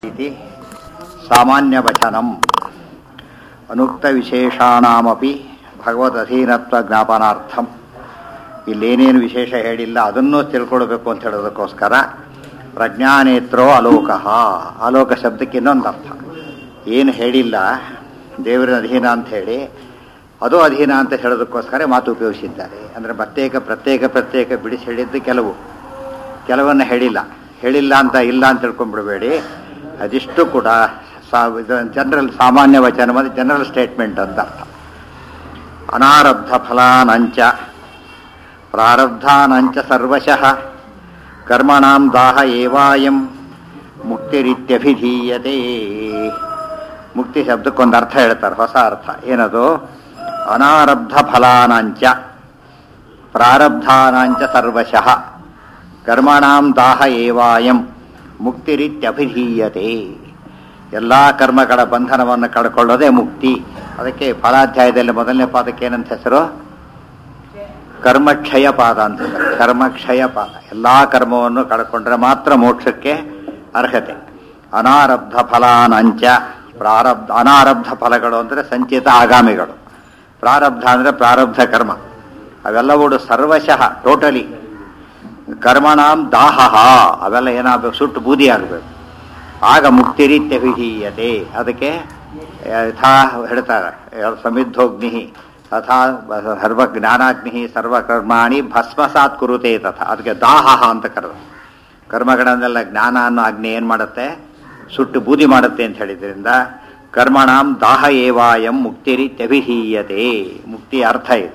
इति सामान्यवचनम् ಅನುಕ್ತವಿಶೇಷಾಣಮಪಿ ಭಗವದಧೀನತ್ವ ಜ್ಞಾಪನಾರ್ಥಂ ಇಲ್ಲೇನೇನು ವಿಶೇಷ ಹೇಳಿಲ್ಲ ಅದನ್ನೂ ತಿಳ್ಕೊಳ್ಬೇಕು ಅಂತ ಹೇಳೋದಕ್ಕೋಸ್ಕರ ಪ್ರಜ್ಞಾನೇತ್ರೋ ಅಲೋಕಃ ಅಲೋಕ ಶಬ್ದಕ್ಕೆ ಇನ್ನೊಂದು ಅರ್ಥ ಏನು ಹೇಳಿಲ್ಲ ದೇವರ ಅಧೀನ ಅಂತ ಹೇಳಿ ಅದು ಅಧೀನ ಅಂತ ಹೇಳೋದಕ್ಕೋಸ್ಕರ ಮಾತು ಉಪಯೋಗಿಸಿದ್ದಾರೆ ಅಂದರೆ ಪ್ರತ್ಯೇಕ ಪ್ರತ್ಯೇಕ ಪ್ರತ್ಯೇಕ ಬಿಡಿಸಿ ಹೇಳಿದ್ದು ಕೆಲವು ಕೆಲವನ್ನ ಹೇಳಿಲ್ಲ ಹೇಳಿಲ್ಲ ಅಂತ ಇಲ್ಲ ಅಂತ ತಿಳ್ಕೊಂಡ್ಬಿಡಬೇಡಿ ಅದಿಷ್ಟು ಕೂಡ ಸಾ ಜನರಲ್ ಸಾಮಾನ್ಯ ವಚನ ಮತ್ತು ಜನರಲ್ ಸ್ಟೇಟ್ಮೆಂಟ್ ಅಂತ ಅರ್ಥ ಅನಾರಬ್ಧ ಫಲಾನಂಚ ಪ್ರಾರಬ್ಧಾನಂಚ ಸರ್ವಶಃ ಕರ್ಮಣಾಂ ದಾಹ ಏವಾಯಂ ಮುಕ್ತಿರಿತ್ಯಭಿಧೀಯತೆ ಮುಕ್ತಿ ಶಬ್ದಕ್ಕೊಂದು ಅರ್ಥ ಹೇಳ್ತಾರೆ ಹೊಸ ಅರ್ಥ ಏನದು ಅನಾರಬ್ಧ ಫಲಾನಂಚ ಪ್ರಾರಬ್ಧಾನಾಂಚ ಸರ್ವಶಃ ಕರ್ಮಣಾಂ ದಾಹ ಏವಾಯಂ ಮುಕ್ತಿರಿತ್ಯಭಿಧೀಯತೆ ಎಲ್ಲ ಕರ್ಮಗಳ ಬಂಧನವನ್ನು ಕಳ್ಕೊಳ್ಳೋದೇ ಮುಕ್ತಿ ಅದಕ್ಕೆ ಫಲಾಧ್ಯಾಯದಲ್ಲಿ ಮೊದಲನೇ ಪಾದಕ್ಕೆ ಏನಂತ ಹೆಸರು ಕರ್ಮಕ್ಷಯ ಪಾದ ಅಂತ ಹೇಳ್ತಾರೆ. ಕರ್ಮಕ್ಷಯ ಪಾದ ಎಲ್ಲ ಕರ್ಮವನ್ನು ಕಳ್ಕೊಂಡ್ರೆ ಮಾತ್ರ ಮೋಕ್ಷಕ್ಕೆ ಅರ್ಹತೆ ಅನಾರಬ್ಧ ಫಲಾನಂಚ ಪ್ರಾರಬ್ಧ ಅನಾರಬ್ಧ ಫಲಗಳು ಅಂದರೆ ಸಂಚಿತ ಆಗಾಮಿಗಳು ಪ್ರಾರಬ್ಧ ಅಂದರೆ ಪ್ರಾರಬ್ಧ ಕರ್ಮ ಅವೆಲ್ಲವೂ ಸರ್ವಶಃ ಟೋಟಲಿ ಕರ್ಮಣಾಂ ದಾಹ ಅವೆಲ್ಲ ಏನಾಗಬೇಕು ಸುಟ್ಟು ಬೂದಿ ಆಗಬೇಕು ಆಗ ಮುಕ್ತಿರೀತ್ಯ ವಿಧೀಯತೆ ಅದಕ್ಕೆ ಯಥಾ ಹೇಳ್ತಾರೆ ಸಮಿದ್ಧೋಗ್ನಿ ತಥಾ ಸರ್ವ ಜ್ಞಾನಾಗ್ನಿ ಸರ್ವಕರ್ಮಾಣಿ ಭಸ್ಮಸಾತ್ ಕುರುತೆ ತಥಾ ಅದಕ್ಕೆ ದಾಹ ಅಂತ ಕರೆದು ಕರ್ಮಗಳನ್ನೆಲ್ಲ ಜ್ಞಾನ ಅನ್ನೋ ಅಗ್ನಿ ಏನು ಮಾಡುತ್ತೆ ಸುಟ್ಟು ಬೂದಿ ಮಾಡುತ್ತೆ ಅಂತ ಹೇಳಿದ್ರಿಂದ ಕರ್ಮಣಾಂ ದಾಹ ಏವಾಯಂ ಮುಕ್ತಿರಿತ್ಯಭಿಹೀಯತೆ ಮುಕ್ತಿ ಅರ್ಥ ಇದೆ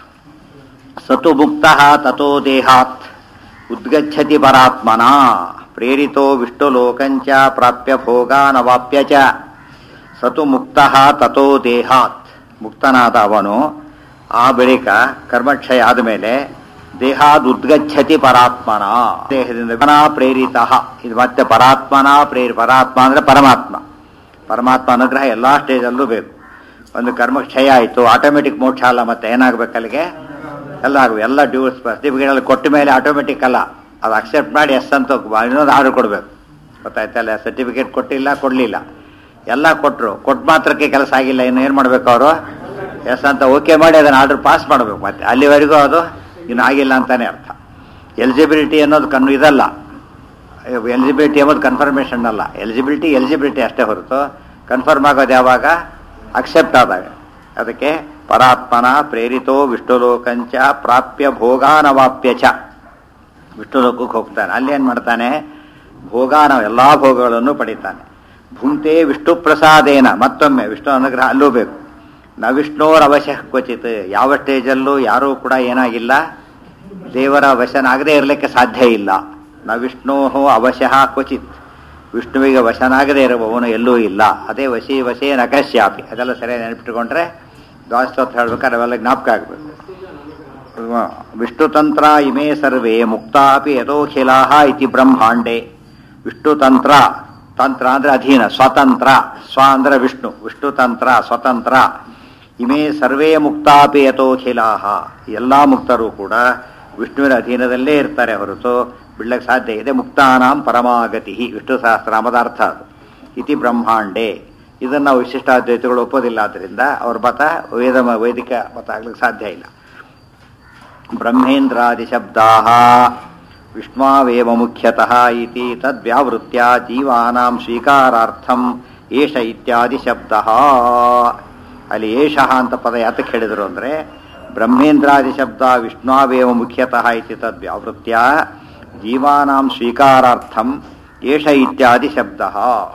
ಸತು ಮುಕ್ತ ತಥೋ ದೇಹಾತ್ ಉದ್ಗಚ್ಚತಿ ಪರಾತ್ಮನ ಪ್ರೇರಿತೋ ವಿಷ್ಣುಲೋಕಂಚ ಪ್ರಾಪ್ಯ ಭೋಗಾನವಾಪ್ಯ ಚ ಸತು ಮುಕ್ತ ತಥೋ ದೇಹಾತ್ ಮುಕ್ತನಾದ ಅವನು ಆ ಬಳಿಕ ಕರ್ಮಕ್ಷಯ ಆದಮೇಲೆ ದೇಹಾದ್ ಉದ್ಗಚ್ಚತಿ ಪರಾತ್ಮನ ದೇಹದಿಂದ ಮನ ಪ್ರೇರಿತ ಇದು ಮತ್ತೆ ಪರಾತ್ಮನ ಪ್ರೇರಿ ಪರಾತ್ಮ ಅಂದ್ರೆ ಪರಮಾತ್ಮ ಪರಮಾತ್ಮ ಅನುಗ್ರಹ ಎಲ್ಲ ಸ್ಟೇಜಲ್ಲೂ ಬೇಕು ಒಂದು ಕರ್ಮಕ್ಷಯ ಆಯಿತು ಆಟೋಮೆಟಿಕ್ ಮೋಕ್ಷ ಅಲ್ಲ ಮತ್ತೆ ಏನಾಗಬೇಕು ಅಲ್ಲಿಗೆ ಎಲ್ಲ ಆಗಬೇಕು ಎಲ್ಲ ಡ್ಯೂಸ್ ಸರ್ಟಿಫಿಕೇಟ್ ಕೊಟ್ಟ ಮೇಲೆ ಆಟೋಮೆಟಿಕ್ ಅಲ್ಲ ಅದು ಅಕ್ಸೆಪ್ಟ್ ಮಾಡಿ ಎಸ್ ಅಂತ ಇನ್ನೊಂದು ಆರ್ಡರ್ ಕೊಡಬೇಕು ಗೊತ್ತಾಯ್ತಲ್ಲ ಸರ್ಟಿಫಿಕೇಟ್ ಕೊಟ್ಟಿಲ್ಲ ಕೊಡಲಿಲ್ಲ ಎಲ್ಲ ಕೊಟ್ಟರು ಕೊಟ್ಟು ಮಾತ್ರಕ್ಕೆ ಕೆಲಸ ಆಗಿಲ್ಲ ಇನ್ನು ಏನು ಮಾಡಬೇಕು ಅವರು ಎಸ್ ಅಂತ ಓಕೆ ಮಾಡಿ ಅದನ್ನು ಆರ್ಡರ್ ಪಾಸ್ ಮಾಡಬೇಕು ಮತ್ತೆ ಅಲ್ಲಿವರೆಗೂ ಅದು ಇನ್ನು ಆಗಿಲ್ಲ ಅಂತಾನೆ ಅರ್ಥ ಎಲಿಜಿಬಿಲಿಟಿ ಅನ್ನೋದು ಕಣ್ಣು ಇದಲ್ಲ ಎಲಿಜಿಬಿಲಿಟಿ ಅನ್ನೋದು ಕನ್ಫರ್ಮೇಷನ್ ಅಲ್ಲ ಎಲಿಜಿಬಿಲಿಟಿ ಎಲಿಜಿಬಿಲಿಟಿ ಅಷ್ಟೇ ಹೊರತು ಕನ್ಫರ್ಮ್ ಆಗೋದು ಯಾವಾಗ ಅಕ್ಸೆಪ್ಟ್ ಆದಾಗ ಅದಕ್ಕೆ ಪರಾತ್ಮನ ಪ್ರೇರಿತೋ ವಿಷ್ಣುಲೋಕಂಚ ಪ್ರಾಪ್ಯ ಭೋಗಾನವಾಪ್ಯ ಚ ವಿಷ್ಣುಲೋಕಕ್ಕೆ ಹೋಗ್ತಾನೆ ಅಲ್ಲಿ ಏನು ಮಾಡ್ತಾನೆ ಭೋಗಾನ ಎಲ್ಲ ಭೋಗಗಳನ್ನು ಪಡಿತಾನೆ ಭುಂಕ್ತೆ ವಿಷ್ಣು ಪ್ರಸಾದೇನ ಮತ್ತೊಮ್ಮೆ ವಿಷ್ಣು ಅನುಗ್ರಹ ಅಲ್ಲೂ ಬೇಕು ನ ವಿಷ್ಣುವರ ಅವಶ್ಯ ಕ್ವಚಿತ್ ಯಾವ ಸ್ಟೇಜಲ್ಲೂ ಯಾರೂ ಕೂಡ ಏನಾಗಿಲ್ಲ ದೇವರ ವಶನಾಗದೇ ಇರಲಿಕ್ಕೆ ಸಾಧ್ಯ ಇಲ್ಲ ನ ವಿಷ್ಣು ಅವಶ್ಯ ಕ್ವಚಿತ್ ವಿಷ್ಣುವಿಗೆ ವಶನಾಗದೇ ಇರುವವನು ಎಲ್ಲೂ ಇಲ್ಲ ಅದೇ ವಶಿ ವಶೇ ನಕಶ್ಯಾಪಿ ಅದೆಲ್ಲ ಸರಿಯಾಗಿ ನೆನಪಿಟ್ಕೊಂಡ್ರೆ ದ್ವಾಸ್ತೋತ್ರ ಹೇಳ್ಬೇಕಾದ್ರೆ ಅವೆಲ್ಲ ಜ್ಞಾಪಕ ಆಗಬೇಕು ವಿಷ್ಣುತಂತ್ರ ಇಮೇ ಸರ್ವೇ ಮುಕ್ತಾಪಿ ಯಥೋಖಿಲಾ ಇತಿ ಬ್ರಹ್ಮಾಂಡೆ ವಿಷ್ಣುತಂತ್ರ ತಂತ್ರ ಅಂದ್ರೆ ಅಧೀನ ಸ್ವತಂತ್ರ ಸ್ವ ಅಂದ್ರೆ ವಿಷ್ಣು ವಿಷ್ಣುತಂತ್ರ ಸ್ವತಂತ್ರ ಇಮೇ ಸರ್ವೇ ಮುಕ್ತಾಪಿ ಯಥೋಖಿಲಾ ಎಲ್ಲ ಮುಕ್ತರು ಕೂಡ ವಿಷ್ಣುವಿನ ಅಧೀನದಲ್ಲೇ ಇರ್ತಾರೆ ಹೊರತು ಬಿಡ್ಲಕ್ಕೆ ಸಾಧ್ಯ ಇದೆ ಮುಕ್ತಾನಾಂ ಪರಮಾಗತಿ ವಿಷ್ಣು ಸಹಸ್ರನಾಮದ ಅರ್ಥ ಅದು ಇತಿ ಬ್ರಹ್ಮಾಂಡೆ ಇದನ್ನು ನಾವು ವಿಶಿಷ್ಟಾದ್ವೈತಗಳು ಒಪ್ಪೋದಿಲ್ಲ ಆದ್ದರಿಂದ ಅವ್ರ ಮತ ವೇದ ವೈದಿಕ ಮತ ಆಗ್ಲಿಕ್ಕೆ ಸಾಧ್ಯ ಇಲ್ಲ ಬ್ರಹ್ಮೇಂದ್ರಾದಿ ಶಬ್ದಾ ವಿಷ್ಣಾವೇವ ಮುಖ್ಯತಃ ಇತಿ ತದ್ವ್ಯಾವೃತ್ಯ ಜೀವಾನಾಂ ಸ್ವೀಕಾರಾರ್ಥಂ ಏಷ ಇತ್ಯಾದಿ ಶಬ್ದ ಅಲ್ಲಿ ಏಷ ಅಂತ ಪದ ಯಾತಕ್ಕೆ ಹೇಳಿದರು ಅಂದರೆ ಬ್ರಹ್ಮೇಂದ್ರಾದಿ ಶಬ್ದ ವಿಷ್ಣಾವೇವ ಮುಖ್ಯತಃ ಇತಿ ತದ್ವ್ಯಾವೃತ್ಯ ಜೀವಾನಾಂ ಸ್ವೀಕಾರಾರ್ಥಂ ಏಷ ಇತ್ಯಾದಿ ಶಬ್ದ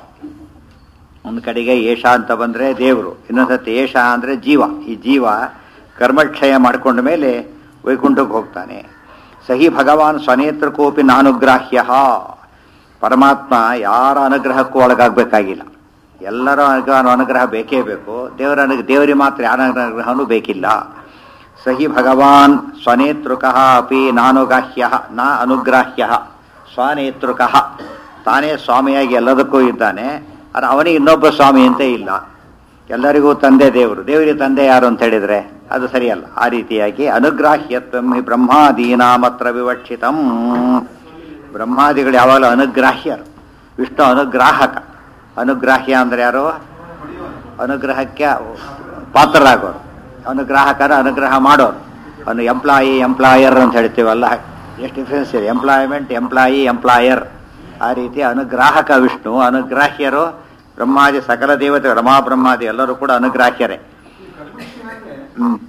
ಒಂದು ಕಡೆಗೆ ಏಷ ಅಂತ ಬಂದರೆ ದೇವರು ಇನ್ನೊಂದ್ಸತಿ ಏಷ ಅಂದರೆ ಜೀವ ಈ ಜೀವ ಕರ್ಮಕ್ಷಯ ಮಾಡಿಕೊಂಡ ಮೇಲೆ ವೈಕುಂಠಕ್ಕೆ ಹೋಗ್ತಾನೆ ಸಹಿ ಭಗವಾನ್ ಸ್ವನೇತ್ರಕೋಪಿ ನಾನುಗ್ರಾಹ್ಯ ಪರಮಾತ್ಮ ಯಾರ ಅನುಗ್ರಹಕ್ಕೂ ಒಳಗಾಗಬೇಕಾಗಿಲ್ಲ ಎಲ್ಲರ ಅನುಗ್ರಹ ಬೇಕೇ ಬೇಕು ದೇವರ ಅನು ದೇವರಿಗೆ ಮಾತ್ರ ಯಾರ ಅನುಗ್ರಹನೂ ಬೇಕಿಲ್ಲ ಸಹಿ ಭಗವಾನ್ ಸ್ವನೇತೃಕಃ ಅಪಿ ನಾನುಗಾಹ್ಯ ನ ಅನುಗ್ರಾಹ್ಯ ಸ್ವನೇತೃಕಃ ತಾನೇ ಸ್ವಾಮಿಯಾಗಿ ಎಲ್ಲದಕ್ಕೂ ಇದ್ದಾನೆ ಆದರೆ ಅವನಿಗೆ ಇನ್ನೊಬ್ಬ ಸ್ವಾಮಿ ಅಂತ ಇಲ್ಲ ಎಲ್ಲರಿಗೂ ತಂದೆ ದೇವರು ದೇವರಿಗೆ ತಂದೆ ಯಾರು ಅಂತ ಹೇಳಿದರೆ ಅದು ಸರಿಯಲ್ಲ ಆ ರೀತಿಯಾಗಿ ಅನುಗ್ರಾಹ್ಯತ್ವಂ ಹಿ ಬ್ರಹ್ಮಾದೀನಾಮತ್ರ ವಿವಕ್ಷಿತಂ ಬ್ರಹ್ಮಾದಿಗಳು ಯಾವಾಗಲೂ ಅನುಗ್ರಾಹ್ಯರು ವಿಷ್ಣು ಅನುಗ್ರಾಹಕ ಅನುಗ್ರಾಹ್ಯ ಅಂದ್ರೆ ಯಾರು ಅನುಗ್ರಹಕ್ಕೆ ಪಾತ್ರರಾಗೋರು ಅನುಗ್ರಾಹಕರ ಅನುಗ್ರಹ ಮಾಡೋರು ಅನು ಎಂಪ್ಲಾಯಿ ಎಂಪ್ಲಾಯರ್ ಅಂತ ಹೇಳ್ತೀವಲ್ಲ ಎಷ್ಟು ಡಿಫ್ರೆನ್ಸ್ ಇದೆ ಎಂಪ್ಲಾಯ್ಮೆಂಟ್ ಎಂಪ್ಲಾಯಿ ಎಂಪ್ಲಾಯರ್ ಆ ರೀತಿ ಅನುಗ್ರಾಹಕ ವಿಷ್ಣು ಅನುಗ್ರಾಹ್ಯರು ಬ್ರಹ್ಮಾದಿ ಸಕಲ ದೇವತೆ ರಮಾ ಬ್ರಹ್ಮಾದಿ ಎಲ್ಲರೂ ಕೂಡ ಅನುಗ್ರಾಹ್ಯರೇ ಹ್ಮ್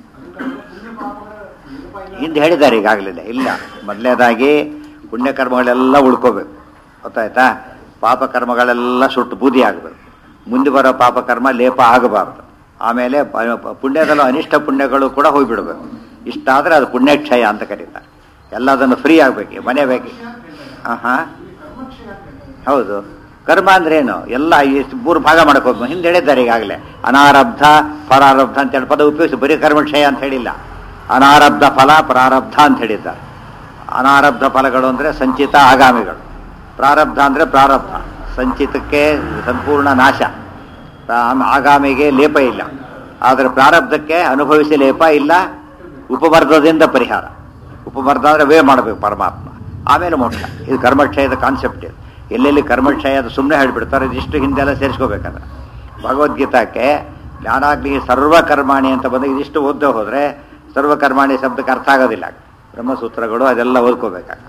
ಹಿಂದೆ ಹೇಳಿದ್ದಾರೆ ಈಗಾಗಲೇ ಇಲ್ಲ ಮೊದಲನೇದಾಗಿ ಪುಣ್ಯಕರ್ಮಗಳೆಲ್ಲ ಉಳ್ಕೋಬೇಕು ಗೊತ್ತಾಯ್ತಾ ಪಾಪಕರ್ಮಗಳೆಲ್ಲ ಸುಟ್ಟು ಬೂದಿ ಆಗಬೇಕು ಮುಂದೆ ಬರೋ ಪಾಪಕರ್ಮ ಲೇಪ ಆಗಬಾರ್ದು ಆಮೇಲೆ ಪ- ಪುಣ್ಯದಲ್ಲೂ ಅನಿಷ್ಟ ಪುಣ್ಯಗಳು ಕೂಡ ಹೋಗ್ಬಿಡ್ಬೇಕು ಇಷ್ಟಾದರೆ ಅದು ಪುಣ್ಯಕ್ಷಯ ಅಂತ ಕರೀತಾರೆ ಎಲ್ಲದನ್ನು ಫ್ರೀ ಆಗಬೇಕು ಮನೆ ಬೇಕು ಹಾಂ ಹೌದು ಕರ್ಮ ಅಂದ್ರೇನು ಎಲ್ಲ ಎಷ್ಟು ಮೂರು ಭಾಗ ಮಾಡ್ಕೋಬೇಕು ಹಿಂದೆ ಹೇಳಿದ್ದಾರೆ ಈಗಾಗಲೇ ಅನಾರಬ್ಧ ಪರಾರಬ್ಧ ಅಂತ ಹೇಳಿ ಪದ ಉಪಯೋಗಿಸಿ ಬರೀ ಕರ್ಮಕ್ಷಯ ಅಂತ ಹೇಳಿಲ್ಲ ಅನಾರಬ್ಧ ಫಲ ಪ್ರಾರಬ್ಧ ಅಂತ ಹೇಳಿದ್ದಾರೆ ಅನಾರಬ್ಧ ಫಲಗಳು ಅಂದರೆ ಸಂಚಿತ ಆಗಾಮಿಗಳು ಪ್ರಾರಬ್ಧ ಅಂದರೆ ಪ್ರಾರಬ್ಧ ಸಂಚಿತಕ್ಕೆ ಸಂಪೂರ್ಣ ನಾಶ ಆ- ಆಗಾಮಿಗೆ ಲೇಪ ಇಲ್ಲ ಆದರೆ ಪ್ರಾರಬ್ಧಕ್ಕೆ ಅನುಭವಿಸಿ ಲೇಪ ಇಲ್ಲ ಉಪಮರ್ದದಿಂದ ಪರಿಹಾರ ಉಪಮರ್ದ ಅಂದರೆ ವೇ ಮಾಡಬೇಕು ಪರಮಾತ್ಮ ಆಮೇಲೆ ಮೋಕ್ಷ ಇದು ಕರ್ಮಕ್ಷಯದ ಕಾನ್ಸೆಪ್ಟ್ ಇದು ಎಲ್ಲೆಲ್ಲಿ ಕರ್ಮಕ್ಷಯ ಅದು ಸುಮ್ಮನೆ ಹೇಳಿಬಿಡ್ತಾರೆ ಇದಿಷ್ಟು ಹಿಂದೆಲ್ಲ ಸೇರಿಸ್ಕೋಬೇಕಾದ್ರೆ ಭಗವದ್ಗೀತಾಕ್ಕೆ ಜ್ಞಾನಾಗ್ನಿ ಸರ್ವಕರ್ಮಾಣಿ ಅಂತ ಬಂದಾಗ ಇದಿಷ್ಟು ಓದ್ದೇ ಹೋದರೆ ಸರ್ವಕರ್ಮಾಣಿ ಶಬ್ದಕ್ಕೆ ಅರ್ಥ ಆಗೋದಿಲ್ಲ ಬ್ರಹ್ಮಸೂತ್ರಗಳು ಅದೆಲ್ಲ ಓದ್ಕೋಬೇಕಾಗ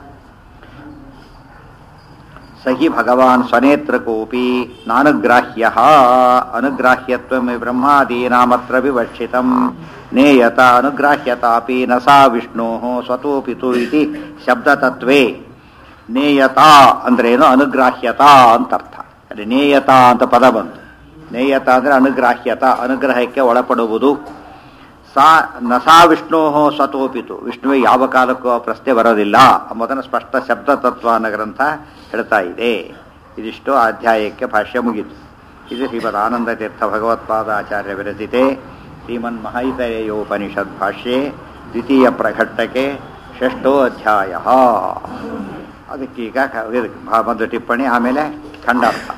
ಸಹಿ ಭಗವಾನ್ ಸ್ವನೇತ್ರಕೋಪಿ ನಾನುಗ್ರಾಹ್ಯ ಅನುಗ್ರಾಹ್ಯತ್ವ ಬ್ರಹ್ಮಾದೀನಾಮತ್ರ ವಿವಕ್ಷಿತಂ ನೇಯತ ಅನುಗ್ರಾಹ್ಯತಾಪಿ ನ ಸಾ ವಿಷ್ಣೋ ಸ್ವತೋಪಿತು ಇತಿ ಶಬ್ದತತ್ವೇ ನೇಯತ ಅಂದ್ರೇನು ಅನುಗ್ರಾಹ್ಯತಾ ಅಂತ ಅರ್ಥ ಅಲ್ಲಿ ನೇಯತ ಅಂತ ಪದ ಬಂತು ನೇಯತ ಅಂದ್ರೆ ಅನುಗ್ರಾಹ್ಯತ ಅನುಗ್ರಹಕ್ಕೆ ಒಳಪಡುವುದು ಸಾ ನಸಾ ವಿಷ್ಣೋ ಸ್ವತೋಪಿತು ವಿಷ್ಣುವಿಗೆ ಯಾವ ಕಾಲಕ್ಕೂ ಆ ಪ್ರಶ್ನೆ ಬರೋದಿಲ್ಲ ಎಂಬುದನ್ನು ಸ್ಪಷ್ಟ ಶಬ್ದ ತತ್ವ ಅನ್ನೋ ಗ್ರಂಥ ಹೇಳ್ತಾ ಇದೆ ಇದಿಷ್ಟು ಆ ಅಧ್ಯಾಯಕ್ಕೆ ಭಾಷ್ಯ ಮುಗಿತು ಇದು ಶ್ರೀಮದ್ ಆನಂದ ತೀರ್ಥ ಭಗವತ್ಪಾದಾಚಾರ್ಯ ವಿರಚಿತೆ ಶ್ರೀಮನ್ ಮಹೈತರೇಯೋಪನಿಷದ್ ಭಾಷ್ಯೆ ದ್ವಿತೀಯ ಪ್ರಘಟ್ಟಕ್ಕೆ ಷಷ್ಠೋ ಅಧ್ಯಾಯ ಅದಕ್ಕೀಗ ಕ- ಇದಕ್ಕೆ ಭಾ- ಒಂದು ಟಿಪ್ಪಣಿ ಆಮೇಲೆ ಖಂಡಾರ್ಥ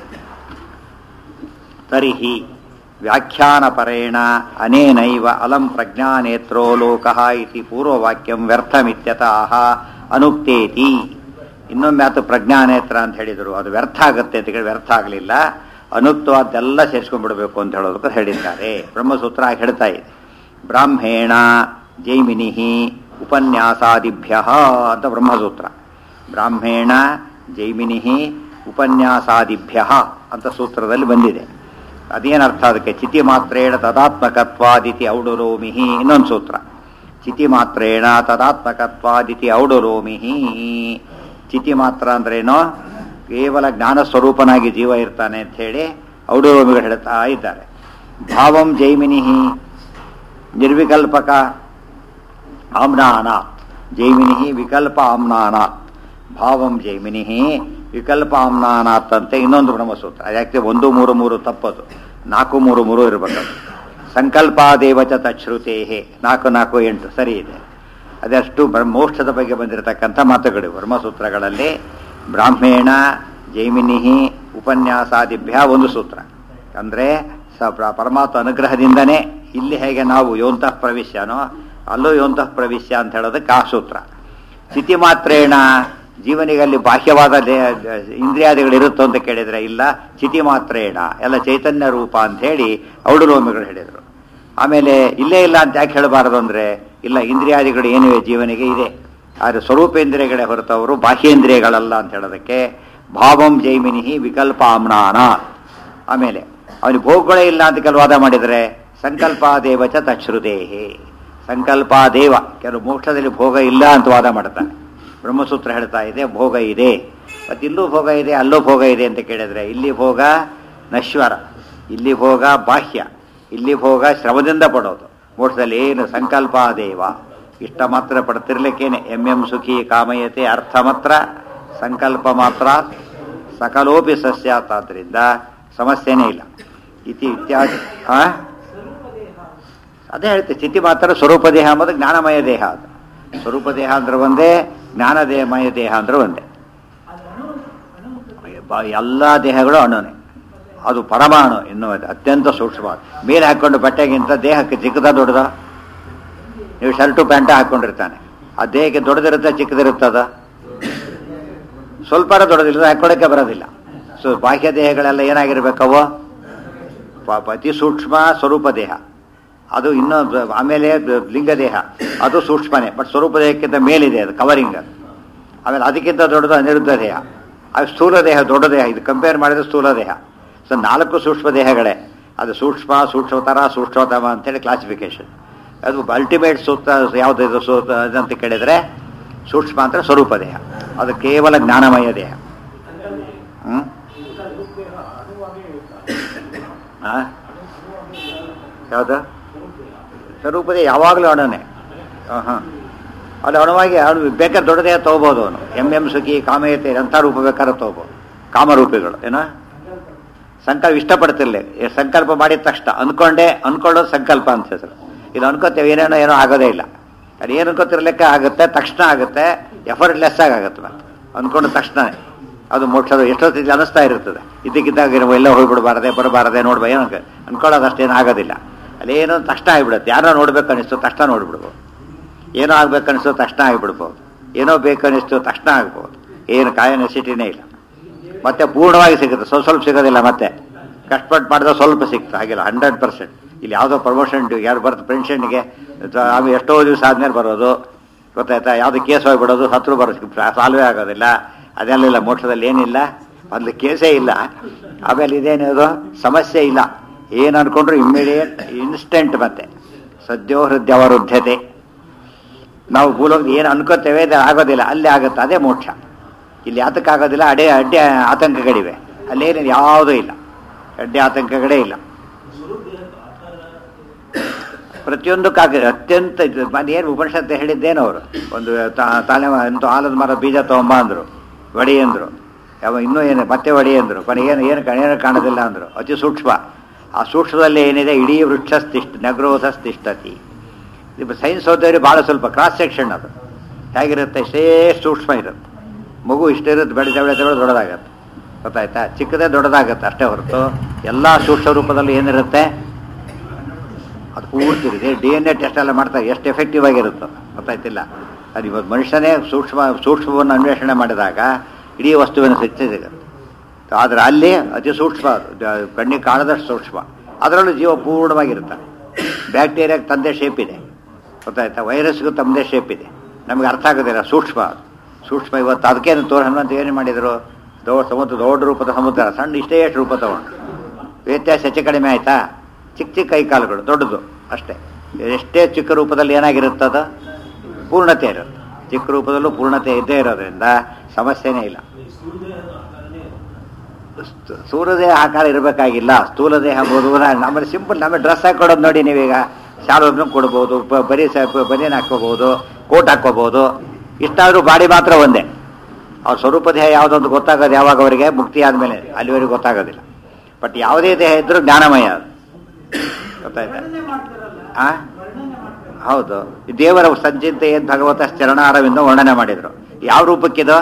ತರ್ಹಿ ವ್ಯಾಖ್ಯಾನಪರೇಣ ಅನೇನೈವ ಅಲಂ ಪ್ರಜ್ಞಾನೇತ್ರೋ ಲೋಕಃ ಇತಿ ಪೂರ್ವವಾಕ್ಯಂ ವ್ಯರ್ಥಮಿತ್ಯತಃ ಅನುಕ್ತೇತಿ ಇನ್ನೊಮ್ಮೆ ಆತು ಪ್ರಜ್ಞಾನೇತ್ರ ಅಂತ ಹೇಳಿದರು ಅದು ವ್ಯರ್ಥ ಆಗುತ್ತೆ ಅಂತ ಹೇಳಿ ವ್ಯರ್ಥ ಆಗಲಿಲ್ಲ ಅನುಕ್ತವಾದ್ದೆಲ್ಲ ಸೇರಿಸ್ಕೊಂಡ್ಬಿಡ್ಬೇಕು ಅಂತ ಹೇಳೋದಕ್ಕೆ ಹೇಳಿದ್ದಾರೆ ಬ್ರಹ್ಮಸೂತ್ರ ಹಾಗೆ ಹೇಳ್ತಾ ಇದೆ ಬ್ರಾಹ್ಮೇಣ ಜೈಮಿನಿ ಉಪನ್ಯಾಸಾದಿಭ್ಯ ಅಂತ ಬ್ರಹ್ಮಸೂತ್ರ ಬ್ರಾಹ್ಮೇಣ ಜೈಮಿನಿ ಉಪನ್ಯಾಸಾದಿಭ್ಯ ಅಂತ ಸೂತ್ರದಲ್ಲಿ ಬಂದಿದೆ ಅದೇನರ್ಥ ಅದಕ್ಕೆ ಚಿತಿ ಮಾತ್ರೇಣ ತದಾತ್ಮಕತ್ವಾದಿತಿ ಔಡುರೋಮಿಹಿ ಇನ್ನೊಂದು ಸೂತ್ರ ಚಿತಿ ಮಾತ್ರೇಣ ತದಾತ್ಮಕತ್ವಾದಿತಿ ಔಡುರೋಮಿಹಿ ಚಿತಿ ಮಾತ್ರ ಅಂದ್ರೇನು ಕೇವಲ ಜ್ಞಾನ ಸ್ವರೂಪನಾಗಿ ಜೀವ ಇರ್ತಾನೆ ಅಂತ ಹೇಳಿ ಔಡುರೋಮಿಗಳು ಹೇಳ್ತಾ ಇದ್ದಾರೆ ಭಾವಂ ಜೈಮಿನಿಹಿ ನಿರ್ವಿಕಲ್ಪಕ ಆಮ್ನಾನಾತ್ ಜೈಮಿನಿ ವಿಕಲ್ಪ ಆಮ್ನಾನಾತ್ ಭಾವಂ ಜೈಮಿನಿ ವಿಕಲ್ಪ ಆಮ್ನಾನಾತ್ ಅಂತ ಇನ್ನೊಂದು ಬ್ರಹ್ಮಸೂತ್ರ ಯಾಕೆ ಒಂದು ಮೂರು ಮೂರು ತಪ್ಪದು ನಾಲ್ಕು ಮೂರು ಮೂರು ಇರಬೇಕು ಸಂಕಲ್ಪಾದೇವಚ ತಚ್ಛ್ರುತೇಹೆ ನಾಲ್ಕು ನಾಲ್ಕು ಎಂಟು ಸರಿ ಇದೆ ಅದಷ್ಟು ಬ್ರ- ಮೋಕ್ಷದ ಬಗ್ಗೆ ಬಂದಿರತಕ್ಕಂಥ ಮಾತುಗಳು ಬ್ರಹ್ಮಸೂತ್ರಗಳಲ್ಲಿ ಬ್ರಾಹ್ಮೇಣ ಜೈಮಿನಿ ಉಪನ್ಯಾಸಾದಿಭ್ಯ ಒಂದು ಸೂತ್ರ ಅಂದರೆ ಸ ಪ್ರ- ಪರಮಾತ್ಮ ಅನುಗ್ರಹದಿಂದನೇ ಇಲ್ಲಿ ಹೇಗೆ ನಾವು ಯೋಂತಃ ಪ್ರವಿಶ್ಯನೋ ಅಲ್ಲೂ ಯೋಂತಃ ಪ್ರವಿಶ್ಯ ಅಂತ ಹೇಳೋದಕ್ಕೆ ಆ ಸೂತ್ರ ಸ್ಥಿತಿ ಮಾತ್ರೇಣ ಜೀವನಿಗಲ್ಲಿ ಬಾಹ್ಯವಾದ ದೇ- ಇಂದ್ರಿಯಾದಿಗಳು ಇರುತ್ತೋ ಅಂತ ಕೇಳಿದ್ರೆ ಇಲ್ಲ ಸ್ಥಿತಿ ಮಾತ್ರೇಣ ಎಲ್ಲ ಚೈತನ್ಯ ರೂಪ ಅಂತ ಹೇಳಿ ಔಡುಲೋಮಿಗಳು ಹೇಳಿದರು ಆಮೇಲೆ ಇಲ್ಲೇ ಇಲ್ಲ ಅಂತ ಯಾಕೆ ಹೇಳಬಾರದು ಅಂದ್ರೆ ಇಲ್ಲ ಇಂದ್ರಿಯಾದಿಗಳು ಏನಿವೆ ಜೀವನಿಗೆ ಇದೆ ಆದರೆ ಸ್ವರೂಪೇಂದ್ರಿಯಗಳೇ ಹೊರತವರು ಬಾಹ್ಯೇಂದ್ರಿಯಗಳಲ್ಲ ಅಂತ ಹೇಳೋದಕ್ಕೆ ಭಾವಂ ಜೈಮಿನಿ ವಿಕಲ್ಪ ಆಮ್ನಾನ ಆಮೇಲೆ ಅವನಿಗೆ ಭೋಗಗಳೇ ಇಲ್ಲ ಅಂತ ಕೆಲವು ವಾದ ಮಾಡಿದರೆ ಸಂಕಲ್ಪಾದೇವಚ ತಚ್ಛ್ರುದೇಹಿ ಸಂಕಲ್ಪಾದೇವ ಕೆಲವು ಮೋಕ್ಷದಲ್ಲಿ ಭೋಗ ಇಲ್ಲ ಅಂತ ವಾದ ಮಾಡ್ತಾನೆ ಬ್ರಹ್ಮಸೂತ್ರ ಹೇಳ್ತಾ ಇದೆ ಭೋಗ ಇದೆ ಮತ್ತು ಇಲ್ಲೂ ಭೋಗ ಇದೆ ಅಲ್ಲೂ ಭೋಗ ಇದೆ ಅಂತ ಕೇಳಿದ್ರೆ ಇಲ್ಲಿ ಭೋಗ ನಶ್ವರ ಇಲ್ಲಿ ಭೋಗ ಬಾಹ್ಯ ಇಲ್ಲಿ ಭೋಗ ಶ್ರಮದಿಂದ ಪಡೋದು ಮೋಕ್ಷದಲ್ಲಿ ಏನು ಸಂಕಲ್ಪಾದೇವ ಇಷ್ಟ ಮಾತ್ರ ಪಡ್ತಿರ್ಲಿಕ್ಕೇನೆ ಎಂ ಎಂ ಸುಖಿ ಕಾಮಯತೆ ಅರ್ಥ ಮಾತ್ರ ಸಂಕಲ್ಪ ಮಾತ್ರ ಸಕಲೋಪಿ ಸಸ್ಯಾತಾದ್ರಿಂದ ಸಮಸ್ಯೆನೇ ಇಲ್ಲ ಇತಿ ಇತ್ಯಾದಿ ಆ? ಅದೇ ಹೇಳ್ತೆ ಸ್ಥಿತಿ ಮಾತ್ರ ಸ್ವರೂಪ ದೇಹ ಅಂಬುದು ಜ್ಞಾನಮಯ ದೇಹ ಅದು ಸ್ವರೂಪ ದೇಹ ಅಂದ್ರೆ ಒಂದೇ ಜ್ಞಾನದೇಹಮಯ ದೇಹ ಅಂದ್ರೆ ಒಂದೇ ಬ- ಎಲ್ಲ ದೇಹಗಳು ಅಣುನೇ ಅದು ಪರಮಾಣು ಇನ್ನು ಅದು ಅತ್ಯಂತ ಸೂಕ್ಷ್ಮ ಮೇಲೆ ಹಾಕೊಂಡು ಬಟ್ಟೆಗಿಂತ ದೇಹಕ್ಕೆ ಚಿಕ್ಕದ ದೊಡ್ಡದ ನೀವು ಶರ್ಟು ಪ್ಯಾಂಟ ಹಾಕೊಂಡಿರ್ತಾನೆ ಆ ದೇಹಕ್ಕೆ ದೊಡ್ಡದಿರುತ್ತೆ ಚಿಕ್ಕದಿರುತ್ತದ ಸ್ವಲ್ಪ ದೊಡ್ಡದಿಲ್ಲ ಹಾಕೊಳ್ಳೋಕೆ ಬರೋದಿಲ್ಲ ಸೊ ಬಾಹ್ಯ ದೇಹಗಳೆಲ್ಲ ಏನಾಗಿರ್ಬೇಕವು ಪ- ಅತಿ ಸೂಕ್ಷ್ಮ ಸ್ವರೂಪ ದೇಹ ಅದು ಇನ್ನೂ ಬ- ಆಮೇಲೆ ಬ- ಲಿಂಗ ದೇಹ ಅದು ಸೂಕ್ಷ್ಮನೇ ಬಟ್ ಸ್ವರೂಪ ದೇಹಕ್ಕಿಂತ ಮೇಲಿದೆ ಅದು ಕವರಿಂಗ್ ಅದು ಆಮೇಲೆ ಅದಕ್ಕಿಂತ ದೊಡ್ಡದು ಅನಿರುದ್ಧ ದೇಹ ಅದು ಸ್ಥೂಲ ದೇಹ ದೊಡ್ಡ ದೇಹ ಇದು ಕಂಪೇರ್ ಮಾಡಿದ್ರೆ ಸ್ಥೂಲ ದೇಹ ಸೊ ನಾಲ್ಕು ಸೂಕ್ಷ್ಮ ದೇಹಗಳೇ ಅದು ಸೂಕ್ಷ್ಮ ಸೂಕ್ಷ್ಮತರ ಸೂಕ್ಷ್ಮತಮ ಅಂತೇಳಿ ಕ್ಲಾಸಿಫಿಕೇಶನ್ ಅದು ಅಲ್ಟಿಮೇಟ್ ಸೂಕ್ತ ಯಾವುದು ಇದು ಸೂತ ಅಂತ ಕೇಳಿದರೆ ಸೂಕ್ಷ್ಮ ಅಂತ ಸ್ವರೂಪ ದೇಹ ಅದು ಕೇವಲ ಜ್ಞಾನಮಯ ದೇಹ ಹ್ಮ್ ಆ? ಯಾವುದು ಸ್ವರೂಪದೇ ಯಾವಾಗಲೂ ಅಣನೆ ಹಾಂ ಅದು ಅಣುವಾಗಿ ಅವನು ಬೇಕಾದ್ರೆ ದೊಡ್ಡ ದೇಹ ತೊಗೋಬೋದು ಅವನು ಎಂ ಎಂ ಸುಖಿ ಕಾಮಯತೆ ಅಂಥ ರೂಪ ಬೇಕಾದ್ರೆ ತೊಗೋಬೋದು ಕಾಮರೂಪಿಗಳು ಏನೋ ಸಂಕಲ್ಪ ಇಷ್ಟಪಡ್ತಿರ್ಲಿ ಈ ಸಂಕಲ್ಪ ಮಾಡಿದ ತಕ್ಷಣ ಅನ್ಕೊಂಡೆ ಅನ್ಕೊಳ್ಳೋದು ಸಂಕಲ್ಪ ಅಂತ ಹೆಸರು ಇದು ಅನ್ಕೋತೇವೆ ಏನೇನೋ ಏನೋ ಆಗೋದೇ ಇಲ್ಲ ಅದು ಏನು ಅನ್ಕೋತಿರ್ಲಿಕ್ಕೆ ಆಗುತ್ತೆ ತಕ್ಷಣ ಆಗುತ್ತೆ ಎಫರ್ಟ್ ಲೆಸ್ ಆಗಿ ಆಗುತ್ತೆ ಮತ್ತೆ ಅಂದ್ಕೊಂಡ ತಕ್ಷಣನೇ ಅದು ಮೋಕ್ಷದ ಎಷ್ಟೊತ್ತಿಗೆ ಅನಿಸ್ತಾ ಇರ್ತದೆ ಇದಕ್ಕಿದ್ದಾಗ ನಾವು ಎಲ್ಲ ಹೋಗ್ಬಿಡ್ಬಾರದೆ ಬರಬಾರದೆ ನೋಡ್ಬ ಏನೋ ಅನ್ಕೊಳ್ಳೋದು ಅಷ್ಟೇನು ಆಗೋದಿಲ್ಲ ಅಲ್ಲೇನೋ ತಕ್ಷಣ ಆಗಿಬಿಡುತ್ತೆ ಯಾರೋ ನೋಡ್ಬೇಕು ಅನಿಸ್ತು ತಕ್ಷಣ ನೋಡ್ಬಿಡ್ಬೋದು ಏನೋ ಆಗ್ಬೇಕು ಅನಿಸ್ತು ತಕ್ಷಣ ಆಗಿಬಿಡ್ಬೋದು ಏನೋ ಬೇಕು ಅನಿಸ್ತು ತಕ್ಷಣ ಆಗ್ಬೋದು ಏನು ಕಾಯ ನೆಸಿಟಿನೇ ಇಲ್ಲ ಮತ್ತೆ ಪೂರ್ಣವಾಗಿ ಸಿಗುತ್ತೆ ಸ್ವಲ್ಪ ಸ್ವಲ್ಪ ಸಿಗೋದಿಲ್ಲ ಮತ್ತೆ ಕಷ್ಟಪಟ್ಟು ಮಾಡಿದ್ರೆ ಸ್ವಲ್ಪ ಸಿಗ್ತದೆ ಹಾಗಿಲ್ಲ ಹಂಡ್ರೆಡ್ ಪರ್ಸೆಂಟ್ ಇಲ್ಲಿ ಯಾವುದೋ ಪ್ರಮೋಷನ್ ಯಾರು ಬರ್ತು ಪೆನ್ಷನ್ಗೆ ಆಮೇಲೆ ಎಷ್ಟೋ ದಿವಸ ಆದ್ಮೇಲೆ ಬರೋದು ಗೊತ್ತಾಯ್ತಾ ಯಾವುದು ಕೇಸ್ ಹೋಗ್ಬಿಡೋದು ಹತ್ರ ಬರೋದು ಸಾಲ್ವೇ ಆಗೋದಿಲ್ಲ ಅದೆಲ್ಲ ಮೋಕ್ಷದಲ್ಲಿ ಏನಿಲ್ಲ ಮೊದಲು ಕೇಸೇ ಇಲ್ಲ ಆಮೇಲೆ ಇದೇನದು ಸಮಸ್ಯೆ ಇಲ್ಲ ಏನು ಅನ್ಕೊಂಡ್ರು ಇಮ್ಮಿಡಿಯೇಟ್ ಇನ್ಸ್ಟೆಂಟ್ ಮತ್ತೆ ಸದ್ಯೋ ಹೃದಯವರುದ್ಧತೆ ನಾವು ಭೂಲೋಕ ಏನು ಅನ್ಕೋತೇವೆ ಅದು ಆಗೋದಿಲ್ಲ ಅಲ್ಲಿ ಆಗುತ್ತೆ ಅದೇ ಮೋಕ್ಷ ಇಲ್ಲಿ ಆತಕ್ಕಾಗೋದಿಲ್ಲ ಅಡ್ಡೆ ಅಡ್ಡೆ ಆತಂಕಗಳಿವೆ ಅಲ್ಲೇನು ಯಾವುದೂ ಇಲ್ಲ ಅಡ್ಡೆ ಆತಂಕಗಳೇ ಇಲ್ಲ ಪ್ರತಿಯೊಂದಕ್ಕಾಗ ಅತ್ಯಂತ ಏನು ಉಪನಿಷತ್ತು ಹೇಳಿದ್ದೇನು ಅವರು ಒಂದು ತಾ- ತಾಳೆ ಎಂತ ಆಲದ ಮರ ಬೀಜ ತಗೊಂಬ ಅಂದರು ಒಡಿ ಅಂದರು ಯಾವ ಇನ್ನೂ ಏನು ಮತ್ತೆ ಒಡಿ ಅಂದರು ಕೊನೆ ಏನು ಏನು ಏನು ಕಾಣೋದಿಲ್ಲ ಅಂದರು ಅತಿ ಸೂಕ್ಷ್ಮ ಆ ಸೂಕ್ಷ್ಮದಲ್ಲಿ ಏನಿದೆ ಇಡೀ ವೃಕ್ಷಸ್ತಿಷ್ಠ ನಗ್ರೋಧಸ್ತಿಷ್ಠತಿ ಇದು ಸೈನ್ಸ್ ಓದೋರಿ ಭಾಳ ಸ್ವಲ್ಪ ಕ್ರಾಸ್ ಸೆಕ್ಷನ್ ಅದು ಹೇಗಿರುತ್ತೆ ಇಷ್ಟೇ ಸೂಕ್ಷ್ಮ ಇರುತ್ತೆ ಮಗು ಇಷ್ಟಿರುತ್ತೆ ಬೆಳೆದ ಬೆಳೆದ ಬೆಳೆದ ದೊಡ್ಡದಾಗತ್ತೆ ಗೊತ್ತಾಯ್ತಾ ಚಿಕ್ಕದೇ ದೊಡ್ಡದಾಗತ್ತೆ ಅಷ್ಟೇ ಹೊರತು ಎಲ್ಲ ಸೂಕ್ಷ್ಮ ರೂಪದಲ್ಲಿ ಏನಿರುತ್ತೆ ಅದು ಪೂರ್ತಿ ಇದೆ ಡಿ ಎನ್ ಎ ಟೆಸ್ಟ್ ಎಲ್ಲ ಮಾಡ್ತಾರೆ ಎಷ್ಟು ಎಫೆಕ್ಟಿವ್ ಆಗಿರುತ್ತೋ ಗೊತ್ತಾಯ್ತಿಲ್ಲ ಅದು ಇವತ್ತು ಮನುಷ್ಯನೇ ಸೂಕ್ಷ್ಮ ಸೂಕ್ಷ್ಮವನ್ನು ಅನ್ವೇಷಣೆ ಮಾಡಿದಾಗ ಇಡೀ ವಸ್ತುವಿನ ಶಕ್ತಿ ಸಿಗುತ್ತೆ ಆದರೆ ಅಲ್ಲಿ ಅತಿ ಸೂಕ್ಷ್ಮ ಅದು. ದ- ಕಣ್ಣಿಗೆ ಕಾಣದಷ್ಟು ಸೂಕ್ಷ್ಮ ಅದರಲ್ಲೂ ಜೀವ ಪೂರ್ಣವಾಗಿರುತ್ತೆ ಬ್ಯಾಕ್ಟೀರಿಯಾಗೆ ತಂದೆ ಶೇಪ್ ಇದೆ ಗೊತ್ತಾಯ್ತಾ ವೈರಸ್ಗೂ ತಮ್ಮದೇ ಶೇಪ್ ಇದೆ ನಮಗೆ ಅರ್ಥ ಆಗೋದಿಲ್ಲ ಸೂಕ್ಷ್ಮ ಅದು. ಸೂಕ್ಷ್ಮ ಇವತ್ತು ಅದಕ್ಕೇನು ತೋರ ಹನುಮಂತ ಏನು ಮಾಡಿದರು ದೊ ಸಮುದ್ರ ದೊಡ್ಡ ರೂಪದ ಸಮುದ್ರ ಸಣ್ಣ ಇಷ್ಟೇ ಎಷ್ಟು ರೂಪ ತಗೊಂಡು ವ್ಯತ್ಯಾಸ ಹೆಚ್ಚು ಕಡಿಮೆ ಆಯ್ತಾ ಚಿಕ್ಕ ಚಿಕ್ಕ ಕೈ ಕಾಲುಗಳು ದೊಡ್ಡದು ಅಷ್ಟೇ ಎಷ್ಟೇ ಚಿಕ್ಕ ರೂಪದಲ್ಲಿ ಏನಾಗಿರುತ್ತದ ಪೂರ್ಣತೆ ಇರುತ್ತೆ ಚಿಕ್ಕ ರೂಪದಲ್ಲೂ ಪೂರ್ಣತೆ ಇದ್ದೇ ಇರೋದ್ರಿಂದ ಸಮಸ್ಯೆನೇ ಇಲ್ಲ ಸ್ಥ- ಸೂರ್ಯದೇಹ ಆಕಾರ ಇರಬೇಕಾಗಿಲ್ಲ ಸ್ಥೂಲ ದೇಹ ಬೋದು ನಮ್ಮಲ್ಲಿ ಸಿಂಪಲ್ ನಮಗೆ ಡ್ರೆಸ್ ಹಾಕೊಡೋದು ನೋಡಿ ನೀವೀಗ ಶಾಲೋದ್ನು ಕೊಡ್ಬೋದು ಬ- ಬರೀ ಸ ಬನಿಯನ್ ಹಾಕೋಬಹುದು ಕೋಟ್ ಹಾಕೋಬಹುದು ಇಷ್ಟಾದರೂ ಬಾಡಿ ಮಾತ್ರ ಒಂದೇ ಅವ್ರ ಸ್ವರೂಪ ದೇಹ ಯಾವುದೊಂದು ಗೊತ್ತಾಗೋದು ಯಾವಾಗ ಅವರಿಗೆ ಮುಕ್ತಿ ಆದಮೇಲೆ ಅಲ್ಲಿವರೆಗೆ ಗೊತ್ತಾಗೋದಿಲ್ಲ ಬಟ್ ಯಾವುದೇ ದೇಹ ಇದ್ರೂ ಜ್ಞಾನಮಯ ಅದು ಗೊತ್ತಾಯ್ತಾ ಆ ಹೌದು ಈ ದೇವರ ಸಂಚಿಂತ ಏನ್ ಭಗವತ ಚರಣಾರವಿಂದ ವರ್ಣನೆ ಮಾಡಿದ್ರು ಯಾವ ರೂಪಕ್ಕಿದು